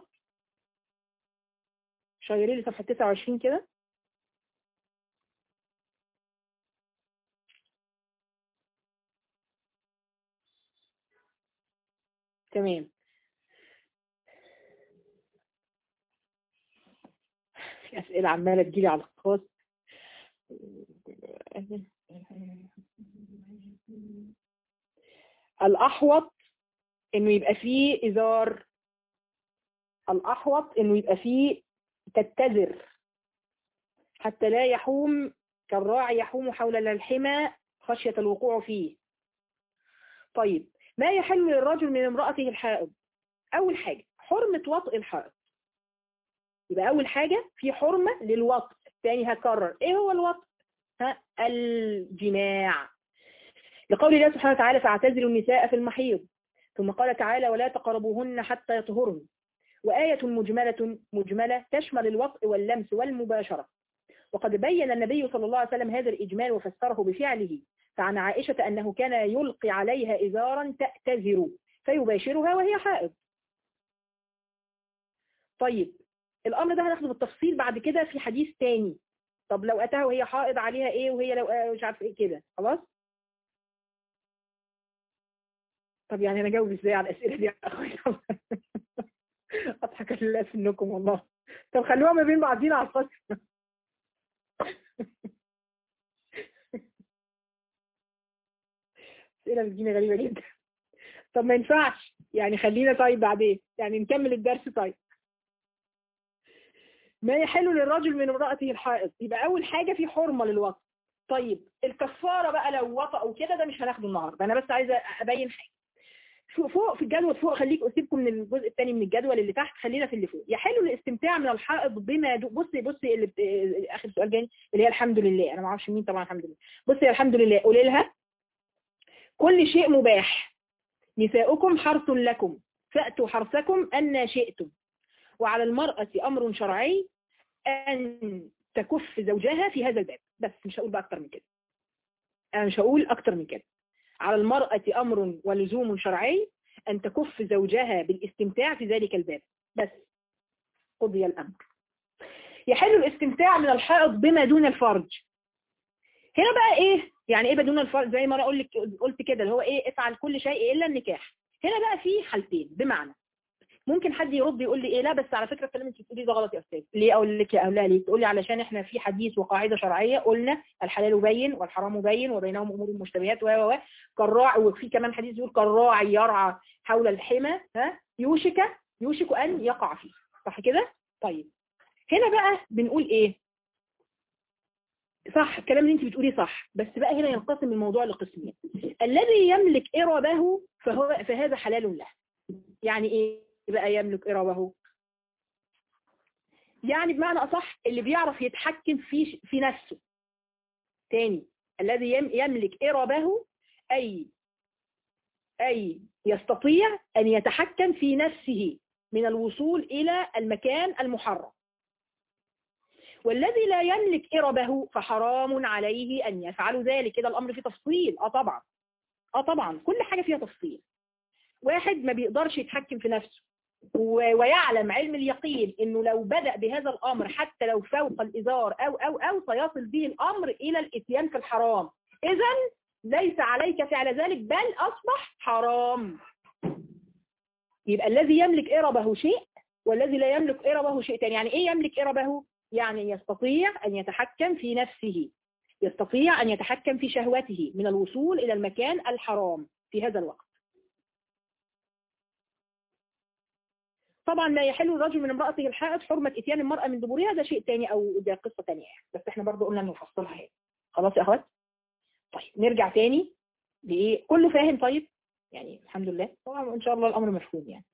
شيري لي صفحه 29 كده تمام في أسئلة عمالة تجيلي على الخاص الأحوط إنه يبقى فيه إزار الأحوط إنه يبقى فيه تتزر حتى لا يحوم كالراعي يحوم حول الحمى خشية الوقوع فيه طيب ما يحل للرجل من امرأته الحائض أول حاجة حرمة وطء الحائض يبقى أول حاجة في حرمة للوطء الثاني هكرر إيه هو الوطء ها الجماع لقول الله سبحانه وتعالى فاعتزلوا النساء في المحيض ثم قال تعالى ولا تقربوهن حتى يطهرن وآية مجملة مجملة تشمل الوطء واللمس والمباشرة وقد بين النبي صلى الله عليه وسلم هذا الإجمال وفسره بفعله فعن عائشة أنه كان يلقي عليها إزارا تأتذر فيباشرها وهي حائض طيب الأمر ده هناخده بالتفصيل بعد كده في حديث تاني طب لو أتاها وهي حائض عليها إيه وهي لو مش عارف إيه كده خلاص طب يعني أنا جاوب إزاي على الأسئلة دي يا أخويا أضحك لله سنكم والله طب خلوها ما بين بعضينا على الفصل أسئلة بتجيني غريبة جدا طب ما ينفعش يعني خلينا طيب بعدين يعني نكمل الدرس طيب ما يحل للرجل من امرأته الحائض يبقى أول حاجة في حرمة للوطء طيب الكفارة بقى لو وطأ وكده ده مش هناخده النهاردة أنا بس عايزة أبين حاجة فوق في الجدول فوق خليك أسيبكم من الجزء الثاني من الجدول اللي تحت خلينا في اللي فوق يحل الاستمتاع من الحائض بما دو... بصي بصي اللي بت... آخر سؤال جاي اللي هي الحمد لله أنا ما اعرفش مين طبعا الحمد لله بصي الحمد لله قولي لها كل شيء مباح نساؤكم حرث لكم فأتوا حرثكم أن شئتم وعلى المرأة أمر شرعي أن تكف زوجها في هذا الباب بس مش هقول بقى أكتر من كده أنا مش هقول أكتر من كده على المرأة أمر ولزوم شرعي أن تكف زوجها بالاستمتاع في ذلك الباب بس قضي الأمر يحل الاستمتاع من الحائض بما دون الفرج هنا بقى ايه يعني ايه بدون الفرج زي ما انا اقول لك قلت كده اللي هو ايه افعل كل شيء الا النكاح هنا بقى في حالتين بمعنى ممكن حد يرد يقول لي ايه لا بس على فكره الكلام انت بتقوليه ده غلط يا استاذ ليه اقول لك يا لا ليه تقول لي علشان احنا في حديث وقاعده شرعيه قلنا الحلال بين والحرام بين وبينهم امور مشتبهات و و كالراعي وفي كمان حديث يقول كالراعي يرعى حول الحمى ها يوشك يوشك ان يقع فيه صح كده طيب هنا بقى بنقول ايه صح الكلام اللي انت بتقوليه صح بس بقى هنا ينقسم الموضوع لقسمين الذي يملك إربه فهو فهذا حلال له يعني ايه بقى يملك إربه يعني بمعنى أصح اللي بيعرف يتحكم في في نفسه تاني الذي يملك إربه أي أي يستطيع أن يتحكم في نفسه من الوصول إلى المكان المحرم والذي لا يملك إربه فحرام عليه أن يفعل ذلك كده الأمر فيه تفصيل آه طبعا آه طبعا كل حاجة فيها تفصيل واحد ما بيقدرش يتحكم في نفسه ويعلم علم اليقين انه لو بدأ بهذا الامر حتى لو فوق الازار او او او سيصل به الامر الى الاتيان في الحرام اذا ليس عليك فعل ذلك بل اصبح حرام يبقى الذي يملك اربه شيء والذي لا يملك اربه شيء تاني يعني ايه يملك اربه يعني يستطيع ان يتحكم في نفسه يستطيع ان يتحكم في شهوته من الوصول الى المكان الحرام في هذا الوقت طبعا لا يحل الرجل من امرأته الحائض حرمة اتيان المرأة من دبورها ده شيء تاني او ده قصة تانية بس احنا برضو قلنا نفصلها هنا خلاص يا اخوات طيب نرجع تاني لايه كله فاهم طيب يعني الحمد لله طبعا ان شاء الله الامر مفهوم يعني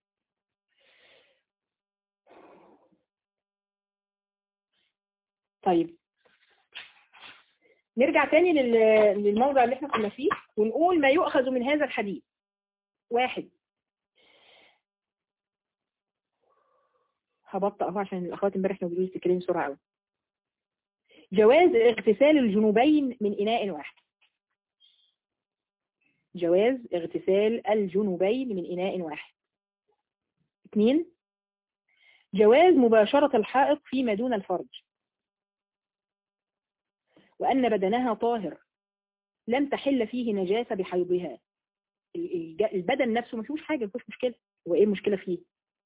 طيب نرجع تاني للموضع اللي احنا كنا فيه ونقول ما يؤخذ من هذا الحديث واحد هبطأ اهو عشان الاخوات امبارح كانوا بيقولوا لي تتكلمي بسرعه قوي جواز اغتسال الجنوبين من اناء واحد جواز اغتسال الجنوبين من اناء واحد اثنين جواز مباشرة الحائط فيما دون الفرج وأن بدنها طاهر لم تحل فيه نجاسة بحيضها البدن نفسه ما فيهوش حاجة ما فيهوش مشكلة هو ايه المشكله فيه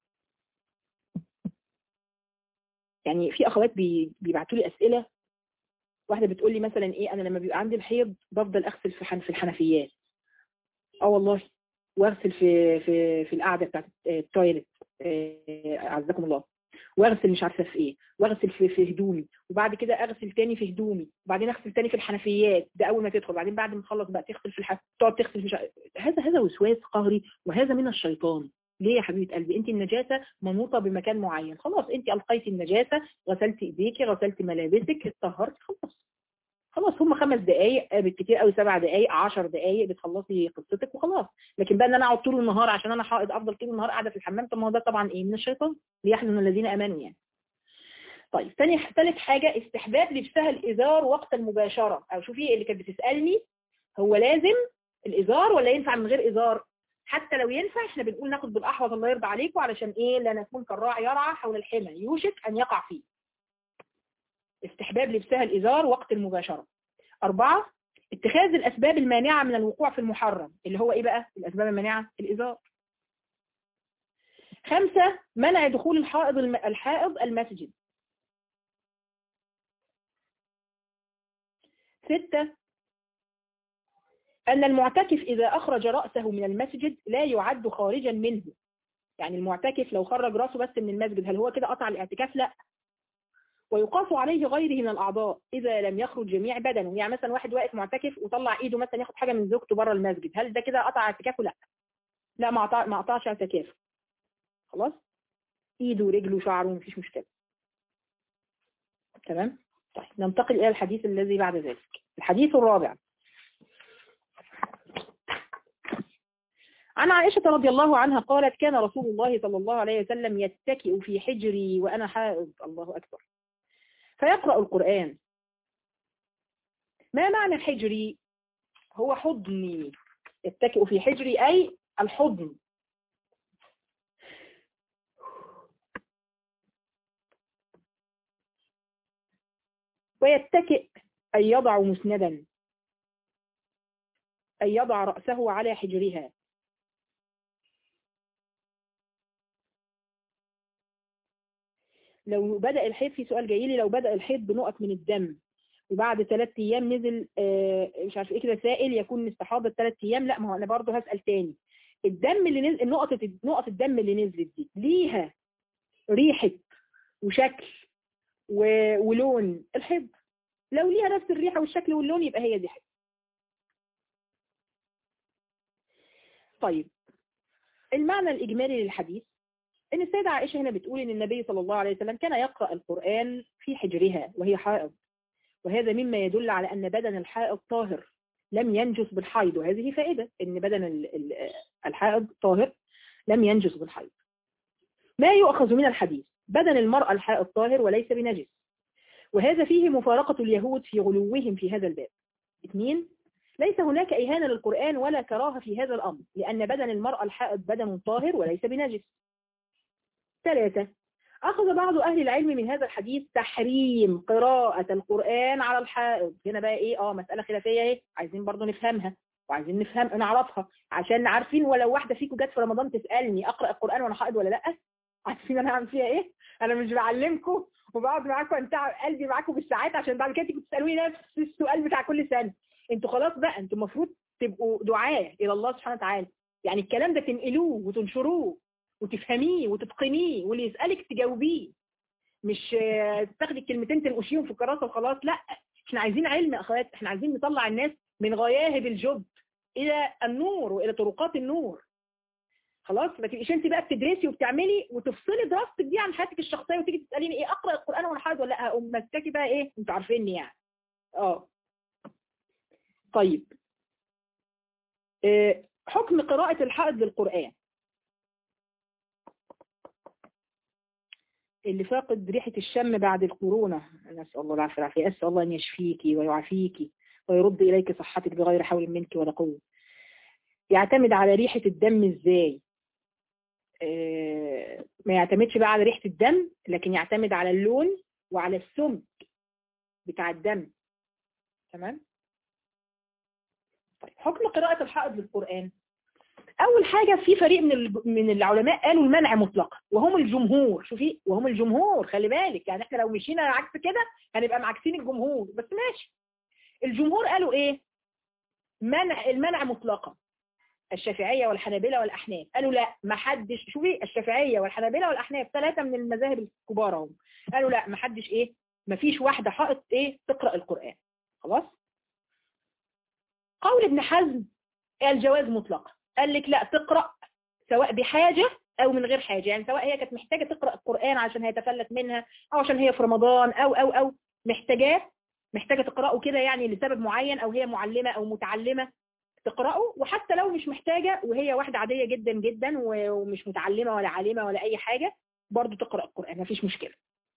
يعني في اخوات بي... بيبعتوا لي اسئله واحده بتقول لي مثلا ايه انا لما بيبقى عندي الحيض بفضل اغسل في حن... في الحنفيات اه والله واغسل في في في القعده بتاعت التويلت اعزكم الله واغسل مش عارفه في ايه واغسل في, في هدومي وبعد كده اغسل تاني في هدومي وبعدين اغسل تاني في الحنفيات ده اول ما تدخل بعدين بعد ما تخلص بقى تغسل في الحنفيات تقعد تغسل مش عارف. هذا هذا وسواس قهري وهذا من الشيطان ليه يا حبيبه قلبي انت النجاسه منوطه بمكان معين خلاص انت القيتي النجاسه غسلتي ايديكي غسلتي ملابسك اتطهرتي خلاص خلاص هم خمس دقائق بالكتير قوي سبع دقائق 10 دقائق بتخلصي قصتك وخلاص لكن بقى ان انا اقعد طول النهار عشان انا حائض افضل طول النهار قاعده في الحمام طب ما هو ده طبعا ايه من الشيطان ليحزن الذين امنوا يعني طيب ثاني ثالث حاجه استحباب لبسها الازار وقت المباشره او شوفي اللي كانت بتسالني هو لازم الازار ولا ينفع من غير ازار حتى لو ينفع احنا بنقول ناخد بالاحوط الله يرضى عليكم علشان ايه لا نكون كالراعي يرعى حول الحمى يوشك ان يقع فيه استحباب لبسها الإزار وقت المباشرة أربعة اتخاذ الأسباب المانعة من الوقوع في المحرم اللي هو إيه بقى الأسباب المانعة الإزار خمسة منع دخول الحائض الحائض المسجد ستة أن المعتكف إذا أخرج رأسه من المسجد لا يعد خارجا منه يعني المعتكف لو خرج رأسه بس من المسجد هل هو كده قطع الاعتكاف لا ويقاس عليه غيره من الأعضاء إذا لم يخرج جميع بدنه يعني مثلا واحد واقف معتكف وطلع إيده مثلا ياخد حاجة من زوجته بره المسجد هل ده كده قطع اعتكافه لا لا ما قطع ما قطعش اعتكافه خلاص إيده ورجله وشعره مفيش مشكلة تمام طيب ننتقل إلى الحديث الذي بعد ذلك الحديث الرابع عن عائشة رضي الله عنها قالت كان رسول الله صلى الله عليه وسلم يتكئ في حجري وأنا حائض الله أكبر فيقرأ القرآن ما معنى حجري هو حضني يتكئ في حجري أي الحضن ويتكئ أي يضع مسندا أي يضع رأسه على حجرها لو بدأ الحيض في سؤال جاي لي لو بدأ الحيض بنقط من الدم وبعد ثلاث ايام نزل آه مش عارف ايه كده سائل يكون استحاضة ثلاث ايام لا ما هو انا برضه هسأل تاني الدم اللي نزل نقطة نقط الدم اللي نزلت دي ليها ريحة وشكل و... ولون الحيض لو ليها نفس الريحة والشكل واللون يبقى هي دي حيض طيب المعنى الإجمالي للحديث ان السيدة عائشة هنا بتقول ان النبي صلى الله عليه وسلم كان يقرأ القرآن في حجرها وهي حائض وهذا مما يدل على ان بدن الحائض طاهر لم ينجس بالحيض وهذه فائدة ان بدن الحائض طاهر لم ينجس بالحيض ما يؤخذ من الحديث بدن المرأة الحائض طاهر وليس بنجس وهذا فيه مفارقة اليهود في غلوهم في هذا الباب اثنين ليس هناك إهانة للقرآن ولا كراهة في هذا الأمر لأن بدن المرأة الحائض بدن طاهر وليس بنجس ثلاثة أخذ بعض أهل العلم من هذا الحديث تحريم قراءة القرآن على الحائض هنا بقى إيه آه مسألة خلافية إيه عايزين برضو نفهمها وعايزين نفهم نعرفها عشان عارفين ولو واحدة فيكم جت في رمضان تسألني أقرأ القرآن وأنا حائض ولا لأ عارفين أنا هعمل فيها إيه أنا مش بعلمكم وبقعد معاكم أنتع قلبي معاكم بالساعات عشان بعد كده تيجوا تسألوني نفس السؤال بتاع كل سنة انتوا خلاص بقى انتوا المفروض تبقوا دعاة إلى الله سبحانه وتعالى يعني الكلام ده تنقلوه وتنشروه وتفهميه وتتقنيه واللي يسألك تجاوبيه مش تاخدي الكلمتين تنقشيهم في الكراسة وخلاص لا احنا عايزين علم يا اخوات احنا عايزين نطلع الناس من غياهب الجب الى النور والى طرقات النور خلاص ما تبقيش انت بقى بتدرسي وبتعملي وتفصلي دراستك دي عن حياتك الشخصيه وتيجي تساليني ايه اقرا القران وانا حاضر ولا لا اقوم ماسكاكي بقى ايه انتوا عارفيني يعني اه طيب اه حكم قراءة الحائض للقرآن اللي فاقد ريحة الشم بعد الكورونا نسأل الله العافية والعافية أسأل الله أن يشفيكي ويعافيكي ويرد إليك صحتك بغير حول منك ولا قوة يعتمد على ريحة الدم إزاي آه ما يعتمدش بقى على ريحة الدم لكن يعتمد على اللون وعلى السمك بتاع الدم تمام طيب حكم قراءة الحائض للقرآن اول حاجة في فريق من من العلماء قالوا المنع مطلقا وهم الجمهور شوفي وهم الجمهور خلي بالك يعني احنا لو مشينا عكس كده هنبقى معاكسين الجمهور بس ماشي الجمهور قالوا ايه منع المنع مطلقا الشافعية والحنابلة والأحناف قالوا لا ما حدش شوفي الشافعية والحنابلة والأحناف ثلاثة من المذاهب الكبار هم قالوا لا ما حدش ايه ما فيش واحدة حائط ايه تقرأ القرآن خلاص قول ابن حزم الجواز مطلقا قال لك لا تقرأ سواء بحاجة او من غير حاجة يعني سواء هي كانت محتاجة تقرأ القرآن عشان هي تفلت منها او عشان هي في رمضان او او او محتاجاه محتاجة تقرأه كده يعني لسبب معين او هي معلمة او متعلمة تقرأه وحتى لو مش محتاجة وهي واحدة عادية جدا جدا ومش متعلمة ولا عالمة ولا اي حاجة برضو تقرأ القرآن مفيش مشكلة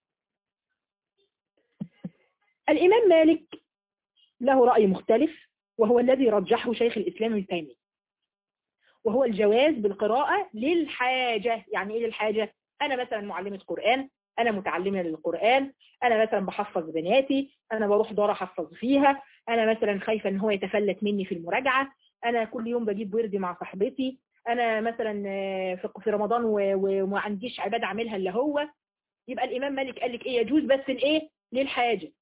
الامام مالك له رأي مختلف وهو الذي رجحه شيخ الاسلام ابن تيمية وهو الجواز بالقراءة للحاجة يعني ايه للحاجة انا مثلا معلمة قرآن انا متعلمة للقرآن انا مثلا بحفظ بناتي انا بروح دار احفظ فيها انا مثلا خايفة ان هو يتفلت مني في المراجعة انا كل يوم بجيب وردي مع صاحبتي انا مثلا في رمضان وما عنديش عبادة اعملها الا هو يبقى الامام مالك قال لك ايه يجوز بس الايه للحاجة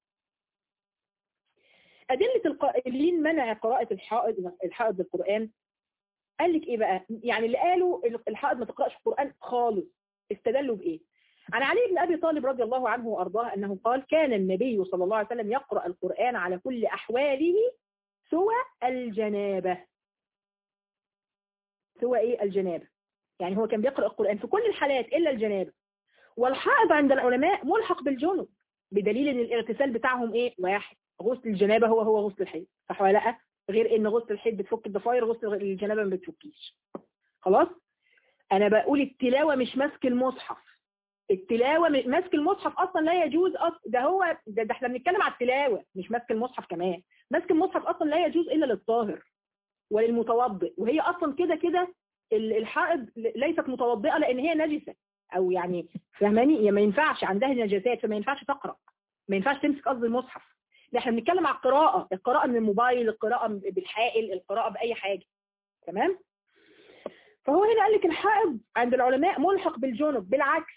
أدلة القائلين منع قراءة الحائض الحائض بالقرآن قال لك ايه بقى يعني اللي قالوا الحائض ما تقرأش القرآن خالص استدلوا بايه عن علي بن أبي طالب رضي الله عنه وأرضاه أنه قال كان النبي صلى الله عليه وسلم يقرأ القرآن على كل أحواله سوى الجنابة سوى إيه الجنابة يعني هو كان بيقرأ القرآن في كل الحالات إلا الجنابة والحائض عند العلماء ملحق بالجنب بدليل ان الاغتسال بتاعهم ايه واحد غسل الجنابة هو هو غسل الحيض صح ولا لا غير ان غسل الحيض بتفك الضفاير غسل الجنابة ما بتفكيش خلاص انا بقول التلاوة مش ماسك المصحف التلاوة ماسك المصحف اصلا لا يجوز أصلا ده هو ده, ده احنا بنتكلم على التلاوة مش ماسك المصحف كمان ماسك المصحف اصلا لا يجوز الا للطاهر وللمتوضئ وهي اصلا كده كده الحائض ليست متوضئة لان هي نجسة او يعني فهماني ما ينفعش عندها نجاسات فما ينفعش تقرأ ما ينفعش تمسك قصد المصحف احنا بنتكلم على القراءة القراءة من الموبايل القراءة بالحائل القراءة بأي حاجة تمام فهو هنا قال لك الحائض عند العلماء ملحق بالجنب بالعكس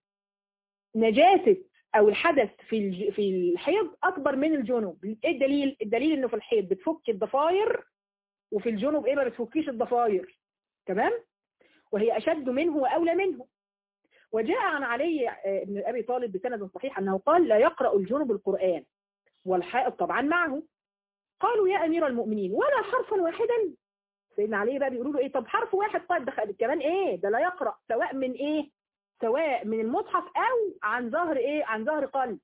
نجاسة او الحدث في في الحيض اكبر من الجنب ايه الدليل الدليل انه في الحيض بتفك الضفاير وفي الجنب ايه ما بتفكيش الضفاير تمام وهي اشد منه واولى منه وجاء عن علي بن ابي طالب بسند صحيح انه قال لا يقرأ الجنب القرآن والحائض طبعا معه قالوا يا امير المؤمنين ولا حرفا واحدا سيدنا علي بقى بيقولوا له ايه طب حرف واحد طيب ده كمان ايه ده لا يقرأ سواء من ايه سواء من المصحف او عن ظهر ايه عن ظهر قلب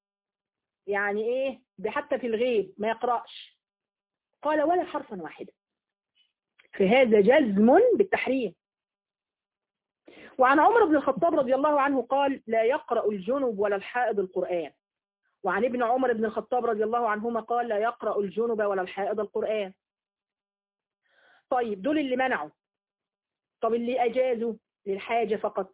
يعني ايه حتى في الغيب ما يقرأش قال ولا حرفا واحدا فهذا جزم بالتحريم وعن عمر بن الخطاب رضي الله عنه قال لا يقرأ الجنب ولا الحائض القرآن وعن ابن عمر بن الخطاب رضي الله عنهما قال لا يقرأ الجنب ولا الحائض القرآن طيب دول اللي منعوا طب اللي أجازوا للحاجة فقط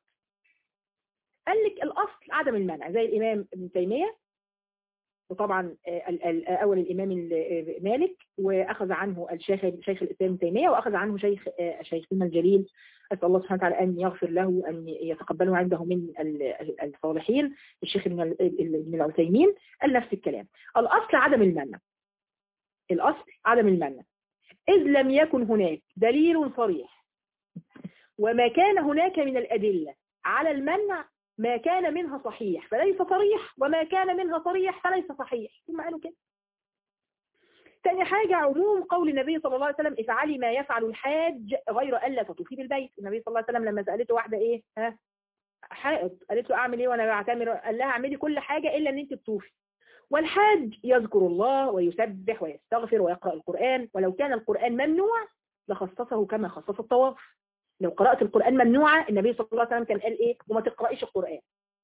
قال لك الأصل عدم المنع زي الإمام ابن تيمية وطبعا أول الإمام مالك وأخذ عنه الشيخ شيخ الإسلام ابن تيمية وأخذ عنه شيخ شيخنا الجليل أسأل الله سبحانه وتعالى أن يغفر له أن يتقبله عنده من الصالحين الشيخ ابن العثيمين قال نفس الكلام الأصل عدم المنع الأصل عدم المنع إذ لم يكن هناك دليل صريح وما كان هناك من الأدلة على المنع ما كان منها صحيح فليس صريح وما كان منها صريح فليس صحيح ثم قالوا كده ثاني حاجة عموم قول النبي صلى الله عليه وسلم افعلي ما يفعل الحاج غير ألا تطوفي بالبيت النبي صلى الله عليه وسلم لما سألته واحدة ايه ها حائض قالت له اعمل ايه وانا بعتمر قال لها اعملي كل حاجة الا ان انت تطوفي والحاج يذكر الله ويسبح ويستغفر ويقرأ القرآن ولو كان القرآن ممنوع لخصصه كما خصص الطواف لو قرأت القرآن ممنوعة النبي صلى الله عليه وسلم كان قال ايه وما تقرأيش القرآن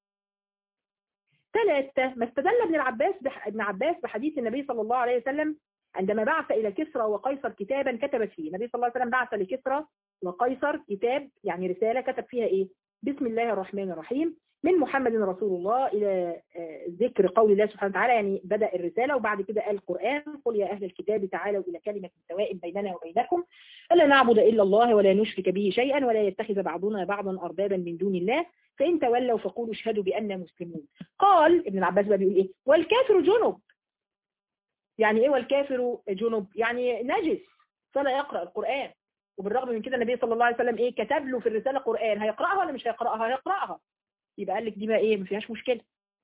ثلاثة ما استدل ابن العباس بح... ابن عباس بحديث النبي صلى الله عليه وسلم عندما بعث إلى كسرى وقيصر كتابا كتبت فيه النبي صلى الله عليه وسلم بعث لكسرى وقيصر كتاب يعني رسالة كتب فيها إيه بسم الله الرحمن الرحيم من محمد رسول الله إلى ذكر قول الله سبحانه وتعالى يعني بدأ الرسالة وبعد كده قال القرآن قل يا أهل الكتاب تعالوا إلى كلمة سواء بيننا وبينكم ألا نعبد إلا الله ولا نشرك به شيئا ولا يتخذ بعضنا بعضا أربابا من دون الله فإن تولوا فقولوا اشهدوا بأننا مسلمون قال ابن العباس بقى بيقول إيه والكافر جنب يعني إيه والكافر جنب يعني نجس فلا يقرأ القرآن وبالرغم من كده النبي صلى الله عليه وسلم إيه كتب له في الرسالة قرآن هيقرأها ولا مش هيقرأها هيقرأها يبقى قال لك دي بقى ايه ما فيهاش مشكلة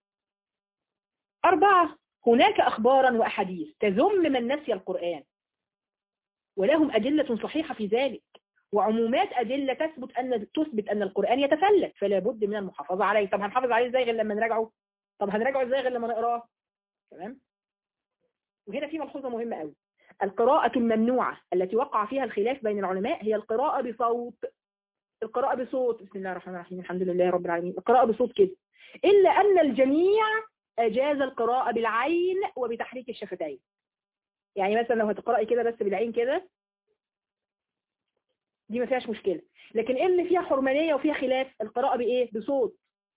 أربعة هناك أخبارا وأحاديث تذم من نسي القرآن ولهم أدلة صحيحة في ذلك وعمومات أدلة تثبت أن تثبت أن القرآن يتفلت فلا بد من المحافظة عليه طب هنحافظ عليه ازاي غير لما نراجعه طب هنراجعه ازاي غير لما نقراه تمام وهنا في ملحوظة مهمة قوي القراءة الممنوعة التي وقع فيها الخلاف بين العلماء هي القراءة بصوت القراءة بصوت بسم الله الرحمن الرحيم الحمد لله رب العالمين القراءة بصوت كده إلا أن الجميع أجاز القراءة بالعين وبتحريك الشفتين يعني مثلا لو هتقرأي كده بس بالعين كده دي ما فيهاش مشكلة لكن اللي فيها حرمانية وفيها خلاف القراءة بإيه بصوت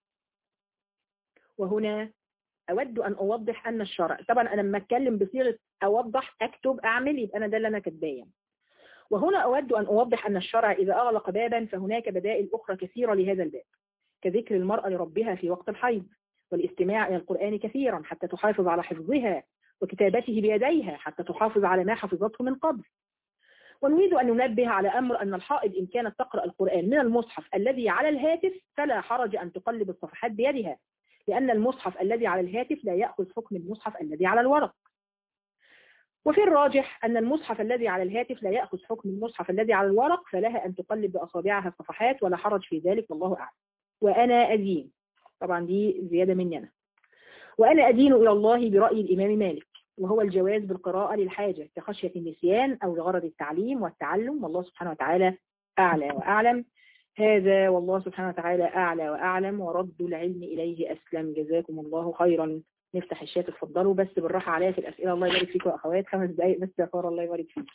وهنا أود أن أوضح أن الشرع طبعا أنا لما أتكلم بصيغة أوضح أكتب أعمل يبقى أنا ده اللي أنا كاتباه وهنا أود أن أوضح أن الشرع إذا أغلق بابا فهناك بدائل أخرى كثيرة لهذا الباب كذكر المرأة لربها في وقت الحيض والاستماع إلى القرآن كثيرا حتى تحافظ على حفظها وكتابته بيديها حتى تحافظ على ما حفظته من قبل ونريد أن ننبه على أمر أن الحائض إن كانت تقرأ القرآن من المصحف الذي على الهاتف فلا حرج أن تقلب الصفحات بيدها لأن المصحف الذي على الهاتف لا يأخذ حكم المصحف الذي على الورق وفي الراجح أن المصحف الذي على الهاتف لا يأخذ حكم المصحف الذي على الورق فلها أن تقلب بأصابعها الصفحات ولا حرج في ذلك والله أعلم وأنا أدين طبعا دي زيادة مني أنا وأنا أدين إلى الله برأي الإمام مالك وهو الجواز بالقراءة للحاجة كخشية النسيان أو لغرض التعليم والتعلم والله سبحانه وتعالى أعلى وأعلم هذا والله سبحانه وتعالى أعلى وأعلم ورد العلم إليه أسلم جزاكم الله خيرا نفتح الشات اتفضلوا بس بالراحة عليا في الأسئلة الله يبارك فيكم يا أخوات خمس دقايق بس يا فار الله يبارك فيك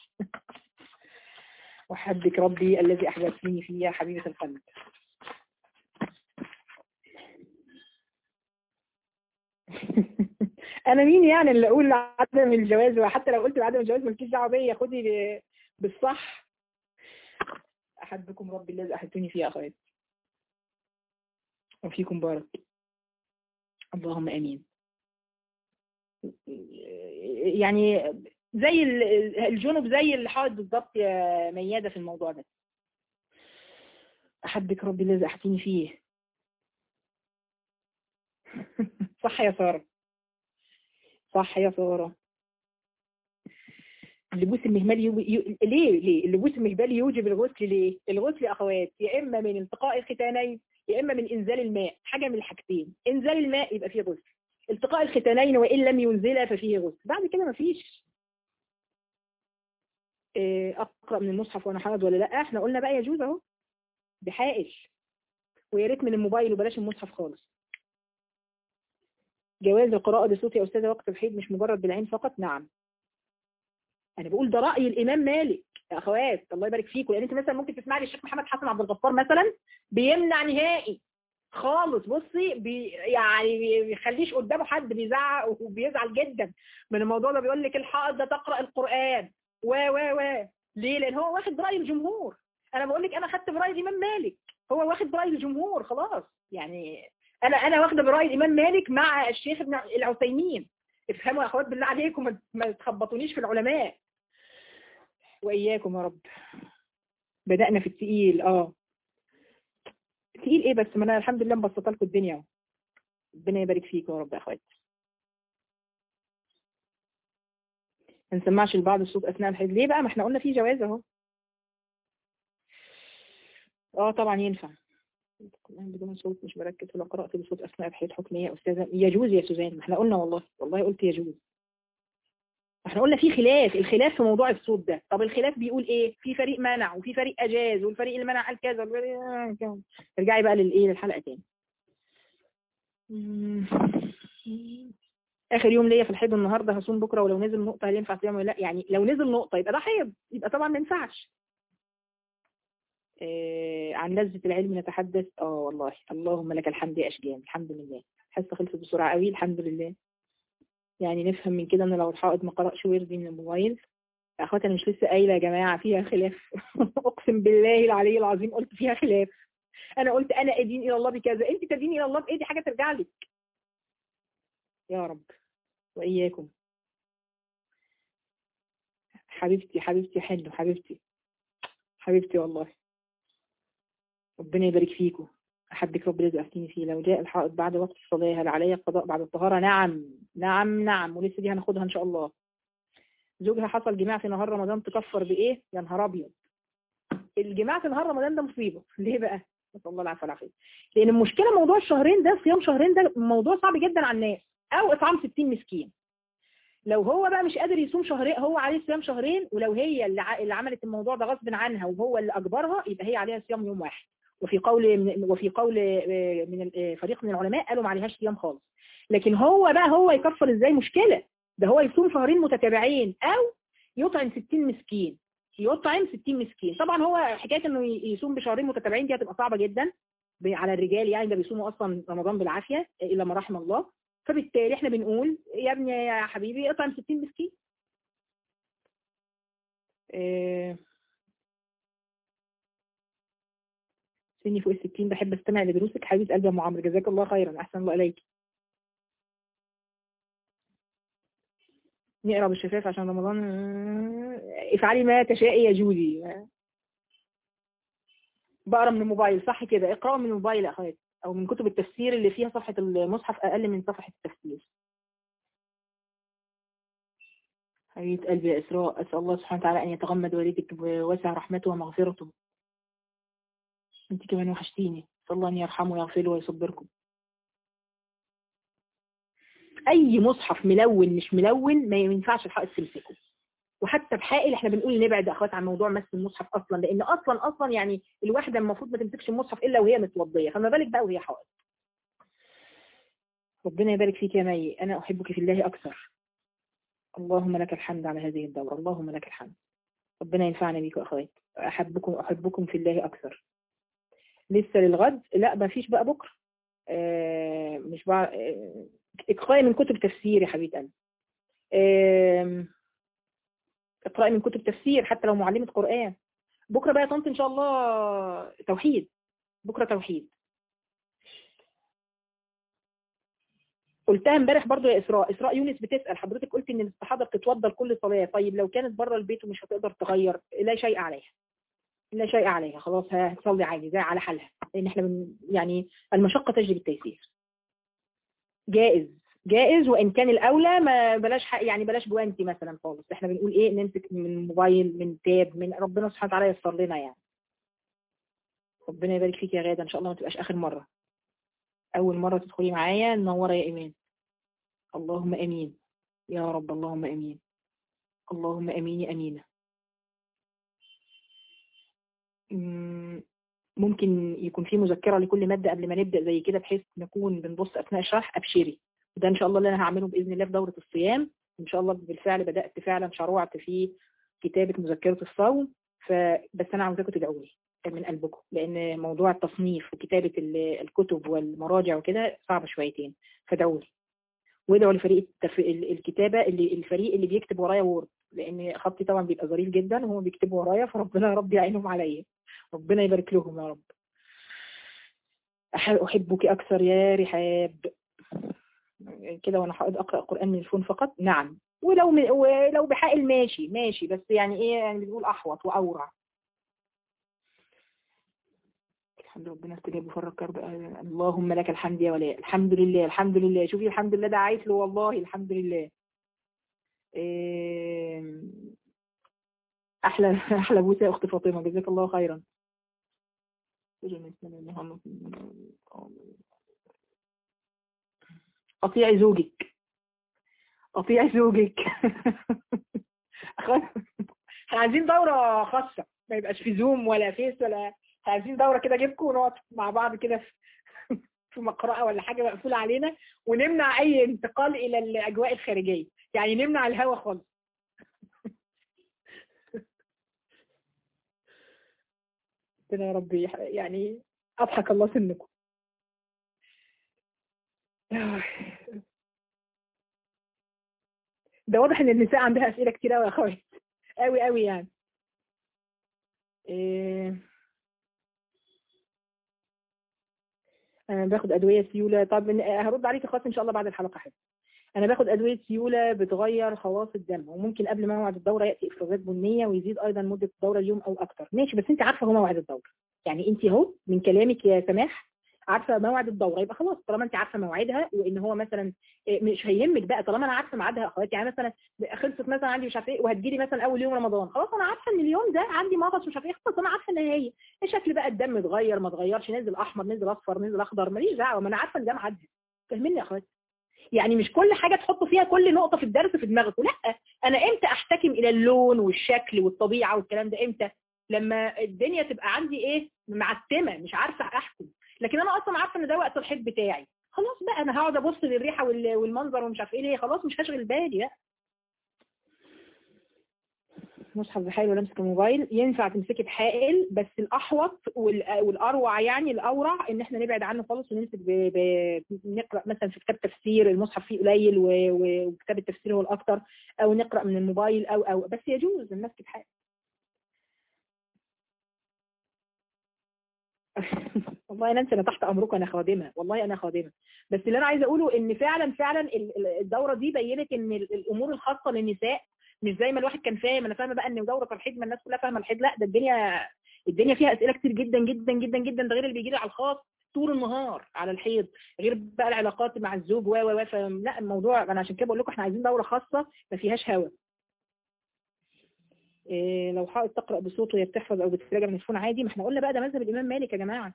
وحبك ربي الذي أحببتني فيه يا حبيبة القلب أنا مين يعني اللي أقول عدم الجواز وحتى لو قلت بعدم الجواز مالكيش دعوة بيا خدي بالصح أحبكم ربي الذي أحبتني فيه يا أخوات وفيكم بارك اللهم امين يعني زي الجنوب زي اللي حاضر بالظبط يا ميادة في الموضوع ده احبك ربي الذي احتيني فيه صح يا سارة صح يا سارة اللبوس المهمال يو... يو... ليه ليه اللبوس المهمال يوجب الغسل ليه الغسل يا اخوات يا اما من التقاء الختانين يا اما من انزال الماء حاجة من الحاجتين انزال الماء يبقى فيه غسل التقاء الختانين وان لم ينزلا ففيه غسل بعد كده مفيش اقرا من المصحف وانا حاضر ولا لا احنا قلنا بقى يجوز اهو بحائل ويا ريت من الموبايل وبلاش المصحف خالص جواز القراءة بصوت يا أستاذة وقت الحيض مش مجرد بالعين فقط نعم أنا بقول ده رأي الإمام مالك يا أخوات الله يبارك فيكم لأن أنت مثلا ممكن تسمعي الشيخ محمد حسن عبد الغفار مثلا بيمنع نهائي خالص بصي بي يعني بيخليش قدامه حد بيزعق وبيزعل جدا من الموضوع ده بيقول لك الحائض ده تقرأ القرآن و و و ليه لأن هو واخد برأي الجمهور أنا بقول لك أنا خدت برأي الإمام مالك هو واخد برأي الجمهور خلاص يعني انا انا واخده براي الامام مالك مع الشيخ ابن العثيمين افهموا يا اخوات بالله عليكم ما تخبطونيش في العلماء واياكم يا رب بدأنا في التقيل اه تقيل ايه بس ما انا الحمد لله مبسطه لكم الدنيا ربنا يبارك فيكم يا رب يا اخوات ما نسمعش لبعض الصوت اثناء الحيض ليه بقى ما احنا قلنا في جواز اهو اه طبعا ينفع بدون صوت مش بركز ولا قرأت بصوت أثناء الحيض حكمية أستاذة يجوز يا سوزان ما احنا قلنا والله والله قلت يجوز احنا قلنا في خلاف الخلاف في موضوع الصوت ده طب الخلاف بيقول ايه في فريق منع وفي فريق أجاز والفريق اللي منع قال كذا ارجعي بقى للايه للحلقة تاني اخر يوم ليا في الحيض النهارده هصوم بكره ولو نزل نقطه هل ينفع صيام ولا لا يعني لو نزل نقطه يبقى ده حيض يبقى طبعا ما ينفعش آه عن لذة العلم نتحدث اه والله اللهم لك الحمد يا اشجان الحمد لله حاسه خلصت بسرعة قوي الحمد لله يعني نفهم من كده ان لو الحائض ما قرأش وردي من الموبايل اخواتي انا مش لسه قايله يا جماعه فيها خلاف اقسم بالله العلي العظيم قلت فيها خلاف انا قلت انا ادين الى الله بكذا انت تدين الى الله بايه دي حاجه ترجع لك يا رب واياكم حبيبتي حبيبتي حلو حبيبتي حبيبتي والله ربنا يبارك فيكم أحبك رب رزق أفتيني فيه لو جاء الحائط بعد وقت الصلاة هل علي القضاء بعد الطهارة نعم نعم نعم ولسه دي هناخدها إن شاء الله زوجها حصل جماع في نهار رمضان تكفر بإيه يا نهار أبيض الجماع في نهار رمضان ده مصيبة ليه بقى نسأل الله العافية والعافية لأن المشكلة موضوع الشهرين ده صيام شهرين ده موضوع صعب جدا على الناس أو إطعام 60 مسكين لو هو بقى مش قادر يصوم شهرين هو عليه صيام شهرين ولو هي اللي, ع... اللي عملت الموضوع ده غصب عنها وهو اللي أجبرها يبقى هي عليها صيام يوم واحد وفي قول من وفي قول من فريق من العلماء قالوا ما عليهاش صيام خالص لكن هو بقى هو يكفر ازاي مشكلة ده هو يصوم شهرين متتابعين او يطعم 60 مسكين يطعم 60 مسكين طبعا هو حكايه انه يصوم بشهرين متتابعين دي هتبقى صعبه جدا على الرجال يعني ده بيصوموا اصلا رمضان بالعافيه الا ما رحم الله فبالتالي احنا بنقول يا ابني يا حبيبي اطعم 60 مسكين اه سني فوق الستين بحب استمع لدروسك حبيبة قلبي يا ام عمرو جزاك الله خيرا احسن الله اليك نقرا بالشفاف عشان رمضان افعلي ما تشائي يا جودي بقرا من الموبايل صح كده اقرأوا من الموبايل يا اخواتي او من كتب التفسير اللي فيها صفحة المصحف اقل من صفحة التفسير حبيبة قلبي يا اسراء اسال الله سبحانه وتعالى ان يتغمد والدك بوسع رحمته ومغفرته انت كمان وحشتيني صلى الله ان يرحمه ويغفره ويصبركم اي مصحف ملون مش ملون ما ينفعش الحائط تمسكه وحتى بحائل احنا بنقول نبعد اخوات عن موضوع مس المصحف اصلا لان اصلا اصلا يعني الواحده المفروض ما تمسكش المصحف الا وهي متوضيه فما بالك بقى وهي حائط ربنا يبارك فيك يا مي انا احبك في الله اكثر اللهم لك الحمد على هذه الدوره اللهم لك الحمد ربنا ينفعنا بيكم اخوات احبكم احبكم في الله اكثر لسه للغد لا ما فيش بقى بكره آه مش بقى آه اقرأي من كتب تفسير يا حبيبه قلبي آه اقرأي من كتب تفسير حتى لو معلمة قرآن بكرة بقى طنط ان شاء الله توحيد بكرة توحيد قلتها امبارح برضو يا اسراء اسراء يونس بتسال حضرتك قلت ان الاستحاضه بتتوضى لكل صلاه طيب لو كانت بره البيت ومش هتقدر تغير لا شيء عليها لا شيء عليها خلاص هتصلي عادي زي على حالها لان احنا من يعني المشقه تجلب التيسير جائز جائز وان كان الاولى ما بلاش حق يعني بلاش جوانتي مثلا خالص احنا بنقول ايه نمسك من موبايل من تاب من ربنا سبحانه وتعالى ييسر لنا يعني ربنا يبارك فيك يا غاده ان شاء الله ما تبقاش اخر مره اول مره تدخلي معايا منوره يا ايمان اللهم امين يا رب اللهم امين اللهم امين امينه ممكن يكون في مذكرة لكل مادة قبل ما نبدأ زي كده بحيث نكون بنبص أثناء الشرح أبشري وده إن شاء الله اللي أنا هعمله بإذن الله في دورة الصيام إن شاء الله بالفعل بدأت فعلا شروعت في كتابة مذكرة الصوم فبس أنا عاوزاكم تدعوا لي من قلبكم لأن موضوع التصنيف وكتابة الكتب والمراجع وكده صعب شويتين فادعوا لي وادعوا لفريق الكتابة اللي الفريق اللي بيكتب ورايا وورد لأن خطي طبعا بيبقى ظريف جدا وهم بيكتبوا ورايا فربنا يا رب يعينهم عليا ربنا يبارك لهم يا رب أحبك أكثر يا رحاب كده وأنا حائض أقرأ قرآن من الفون فقط نعم ولو من ولو بحائل ماشي ماشي بس يعني إيه يعني بنقول أحوط وأورع الحمد ربنا استجاب وفرج كرب اللهم لك الحمد يا ولاء الحمد لله الحمد لله شوفي الحمد لله ده عايز له والله الحمد لله إيه احلى احلى بوسه يا اخت فاطمه جزاك الله خيرا اطيعي زوجك اطيعي زوجك عايزين دوره خاصه ما يبقاش في زوم ولا فيس ولا عايزين دوره كده اجيبكم ونقعد مع بعض كده في في مقرأة ولا حاجة مقفولة علينا ونمنع أي انتقال إلى الأجواء الخارجية يعني نمنع الهوا خالص ربنا يا رب يح- يعني اضحك الله سنكم ده واضح ان النساء عندها اسئله كتير قوي يا اخوات قوي قوي يعني إيه انا باخد ادويه سيوله طب من- هرد عليك خاص ان شاء الله بعد الحلقه حاجه انا باخد ادويه سيوله بتغير خواص الدم وممكن قبل موعد الدوره ياتي افرازات بنيه ويزيد ايضا مده الدوره اليوم او اكتر ماشي بس انت عارفه هو موعد الدوره يعني انت اهو من كلامك يا سماح عارفه موعد الدوره يبقى خلاص طالما انت عارفه موعدها وان هو مثلا إيه، مش هيهمك بقى طالما انا عارفه ميعادها يا اخواتي يعني مثلا خلصت مثلا عندي مش عارفه ايه وهتجيلي مثلا اول يوم رمضان خلاص انا عارفه ان اليوم ده عندي مغص مش عارفه ايه خلاص انا عارفه ان هي هي شكل بقى الدم اتغير ما اتغيرش نزل احمر نزل اصفر نزل اخضر ماليش دعوه ما انا عارفه ان ده ميعادها فاهميني يا اخواتي يعني مش كل حاجه تحطوا فيها كل نقطه في الدرس في دماغكم لا انا امتى احتكم الى اللون والشكل والطبيعه والكلام ده امتى لما الدنيا تبقى عندي ايه معتمه مش عارفه احكم لكن انا اصلا عارفه ان ده وقت الحيض بتاعي خلاص بقى انا هقعد ابص للريحه وال- والمنظر ومش عارف ايه ليه خلاص مش هشغل بالي لا مصحف بحائل ولا امسك الموبايل ينفع تمسكي بحائل بس الاحوط وال- والاروع يعني الاورع ان احنا نبعد عنه خالص ونمسك ب... ب... نقرا مثلا في كتاب تفسير المصحف فيه قليل و... و... وكتاب التفسير هو الاكثر او نقرا من الموبايل او او بس يجوز المسك بحائل والله انا انسى انا تحت امركم انا خادمه والله انا خادمه بس اللي انا عايزه اقوله ان فعلا فعلا ال- ال- الدوره دي بينت ان ال- الامور الخاصه للنساء مش زي ما الواحد كان فاهم انا فاهمه بقى ان دوره الحيض ما الناس كلها فاهمه الحيض لا ده الدنيا الدنيا فيها اسئله كتير جدا جدا جدا جدا ده غير اللي بيجي لي على الخاص طول النهار على الحيض غير بقى العلاقات مع الزوج و و و فلا الموضوع انا عشان كده بقول لكم احنا عايزين دوره خاصه ما فيهاش هوا إيه لو حائط تقرا بصوت وهي بتحفظ او بتراجع من الفون عادي ما احنا قلنا بقى ده مذهب الامام مالك يا جماعه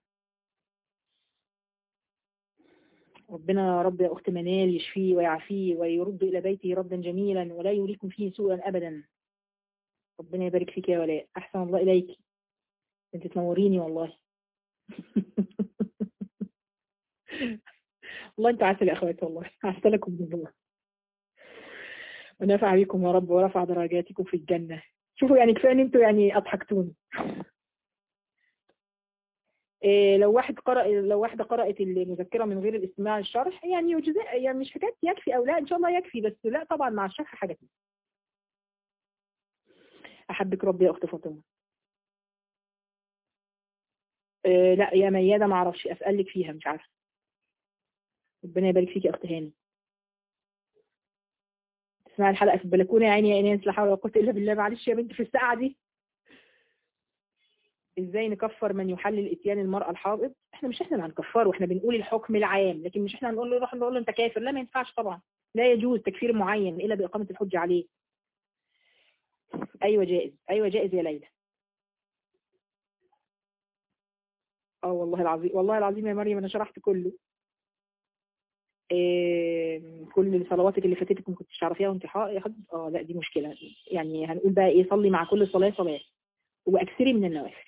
ربنا يا رب يا أخت منال يشفيه ويعافيه ويرد إلى بيته ردا جميلا ولا يريكم فيه سوءا أبدا ربنا يبارك فيك يا ولاء أحسن الله إليك أنت تنوريني والله والله أنت عسل يا أخواتي والله عسلكم بالله ونفع بكم يا رب ورفع درجاتكم في الجنة شوفوا يعني كفاية ان انتوا يعني اضحكتوني إيه لو واحد قرأ لو واحدة قرأت المذكرة من غير الاستماع الشرح يعني يجزاء يعني مش حكاية يكفي أو لا إن شاء الله يكفي بس لا طبعا مع الشرح حاجة تانية. أحبك ربي يا أخت فاطمة إيه لا يا ميادة ما أعرفش أسألك فيها مش عارفة ربنا يبارك فيك يا أخت هاني تسمعي الحلقة في البلكونة يا عيني يا إناس لا حول ولا قوة إلا بالله معلش يا بنت في الساعة دي ازاي نكفر من يحلل اتيان المرأة الحائض احنا مش احنا اللي هنكفره احنا بنقول الحكم العام لكن مش احنا هنقول له نروح نقول له انت كافر لا ما ينفعش طبعا لا يجوز تكفير معين الا باقامة الحجة عليه ايوه جائز ايوه جائز يا ليلى اه والله العظيم والله العظيم يا مريم انا شرحت كله إيه كل صلواتك اللي فاتتك ما كنتش تعرفيها وانت حائض اه لا دي مشكلة يعني هنقول بقى ايه صلي مع كل صلاة صلاة واكثري من النوافل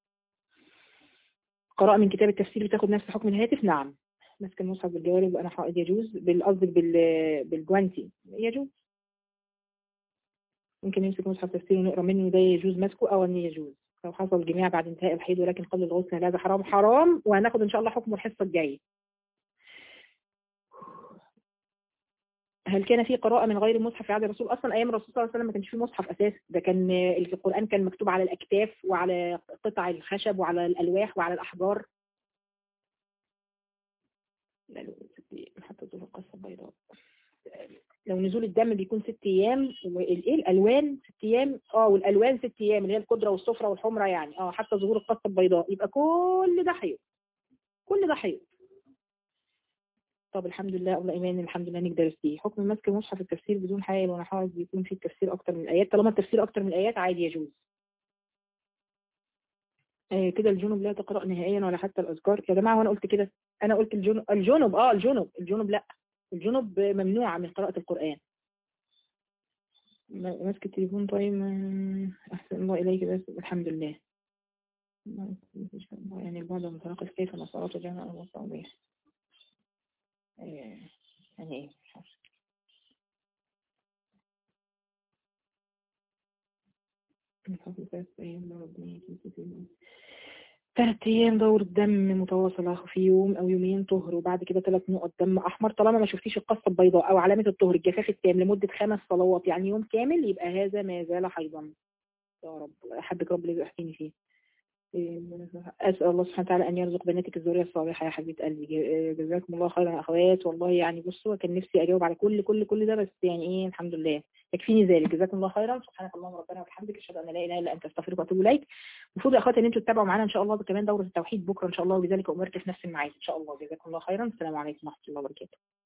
قراءة من كتاب التفسير بتاخد نفس حكم الهاتف نعم ماسك المصحف بالجوارب وانا حائض يجوز بالقصد بال بالجوانتي يجوز ممكن نمسك مصحف تفسير ونقرا منه ده يجوز مسكه او ان يجوز لو حصل جماع بعد انتهاء الحيض ولكن قبل الغسل هذا حرام حرام وهناخد ان شاء الله حكم الحصه الجايه هل كان في قراءة من غير المصحف في عهد الرسول أصلا أيام الرسول صلى الله عليه وسلم ما كانش في مصحف أساسا ده كان القرآن كان مكتوب على الأكتاف وعلى قطع الخشب وعلى الألواح وعلى الأحجار لا لا حتى ظهور القصة البيضاء لو نزول الدم بيكون ست أيام والإيه الألوان ست أيام اه والألوان ست أيام اللي هي القدرة والصفرة والحمرة يعني اه حتى ظهور القصة البيضاء يبقى كل ده حيض كل ده حيض طب الحمد لله أولى إيمان الحمد لله إنك درستيه حكم مسك مصحف التفسير بدون حائل وأنا حائض بيكون فيه التفسير أكتر من الآيات طالما التفسير أكتر من الآيات عادي يجوز آه كده الجنوب لا تقرأ نهائيا ولا حتى الأذكار يا جماعة وأنا قلت كده أنا قلت الجنوب الجنوب آه الجنوب الجنوب لا الجنوب ممنوعة من قراءة القرآن ماسك التليفون طيب أحسن الله إليك بس الحمد لله يعني البعد المتناقض كيف مسارات جمع المصابيح يعني ايه مش عارفه ثلاث ايام دورة دم متواصلة في يوم او يومين طهر وبعد كده ثلاث نقط دم احمر طالما ما شفتيش القصة البيضاء او علامة الطهر الجفاف التام لمدة خمس صلوات يعني يوم كامل يبقى هذا ما زال حيضا يا رب احبك رب اللي يحكيني فيه أسأل الله سبحانه وتعالى أن يرزق بناتك الذرية الصالحة يا حبيبة قلبي جزاكم الله خيرا يا أخوات والله يعني بصوا كان نفسي أجاوب على كل كل كل ده بس يعني إيه الحمد لله يكفيني ذلك جزاكم الله خيرا سبحانك اللهم ربنا وبحمدك أشهد أن لا إله إلا أنت أستغفرك وأتوب إليك المفروض يا أخوات إن أنتوا تتابعوا معانا إن شاء الله كمان دورة التوحيد بكرة إن شاء الله وبذلك أمرت في نفس الميعاد إن شاء الله جزاكم الله خيرا السلام عليكم ورحمة الله وبركاته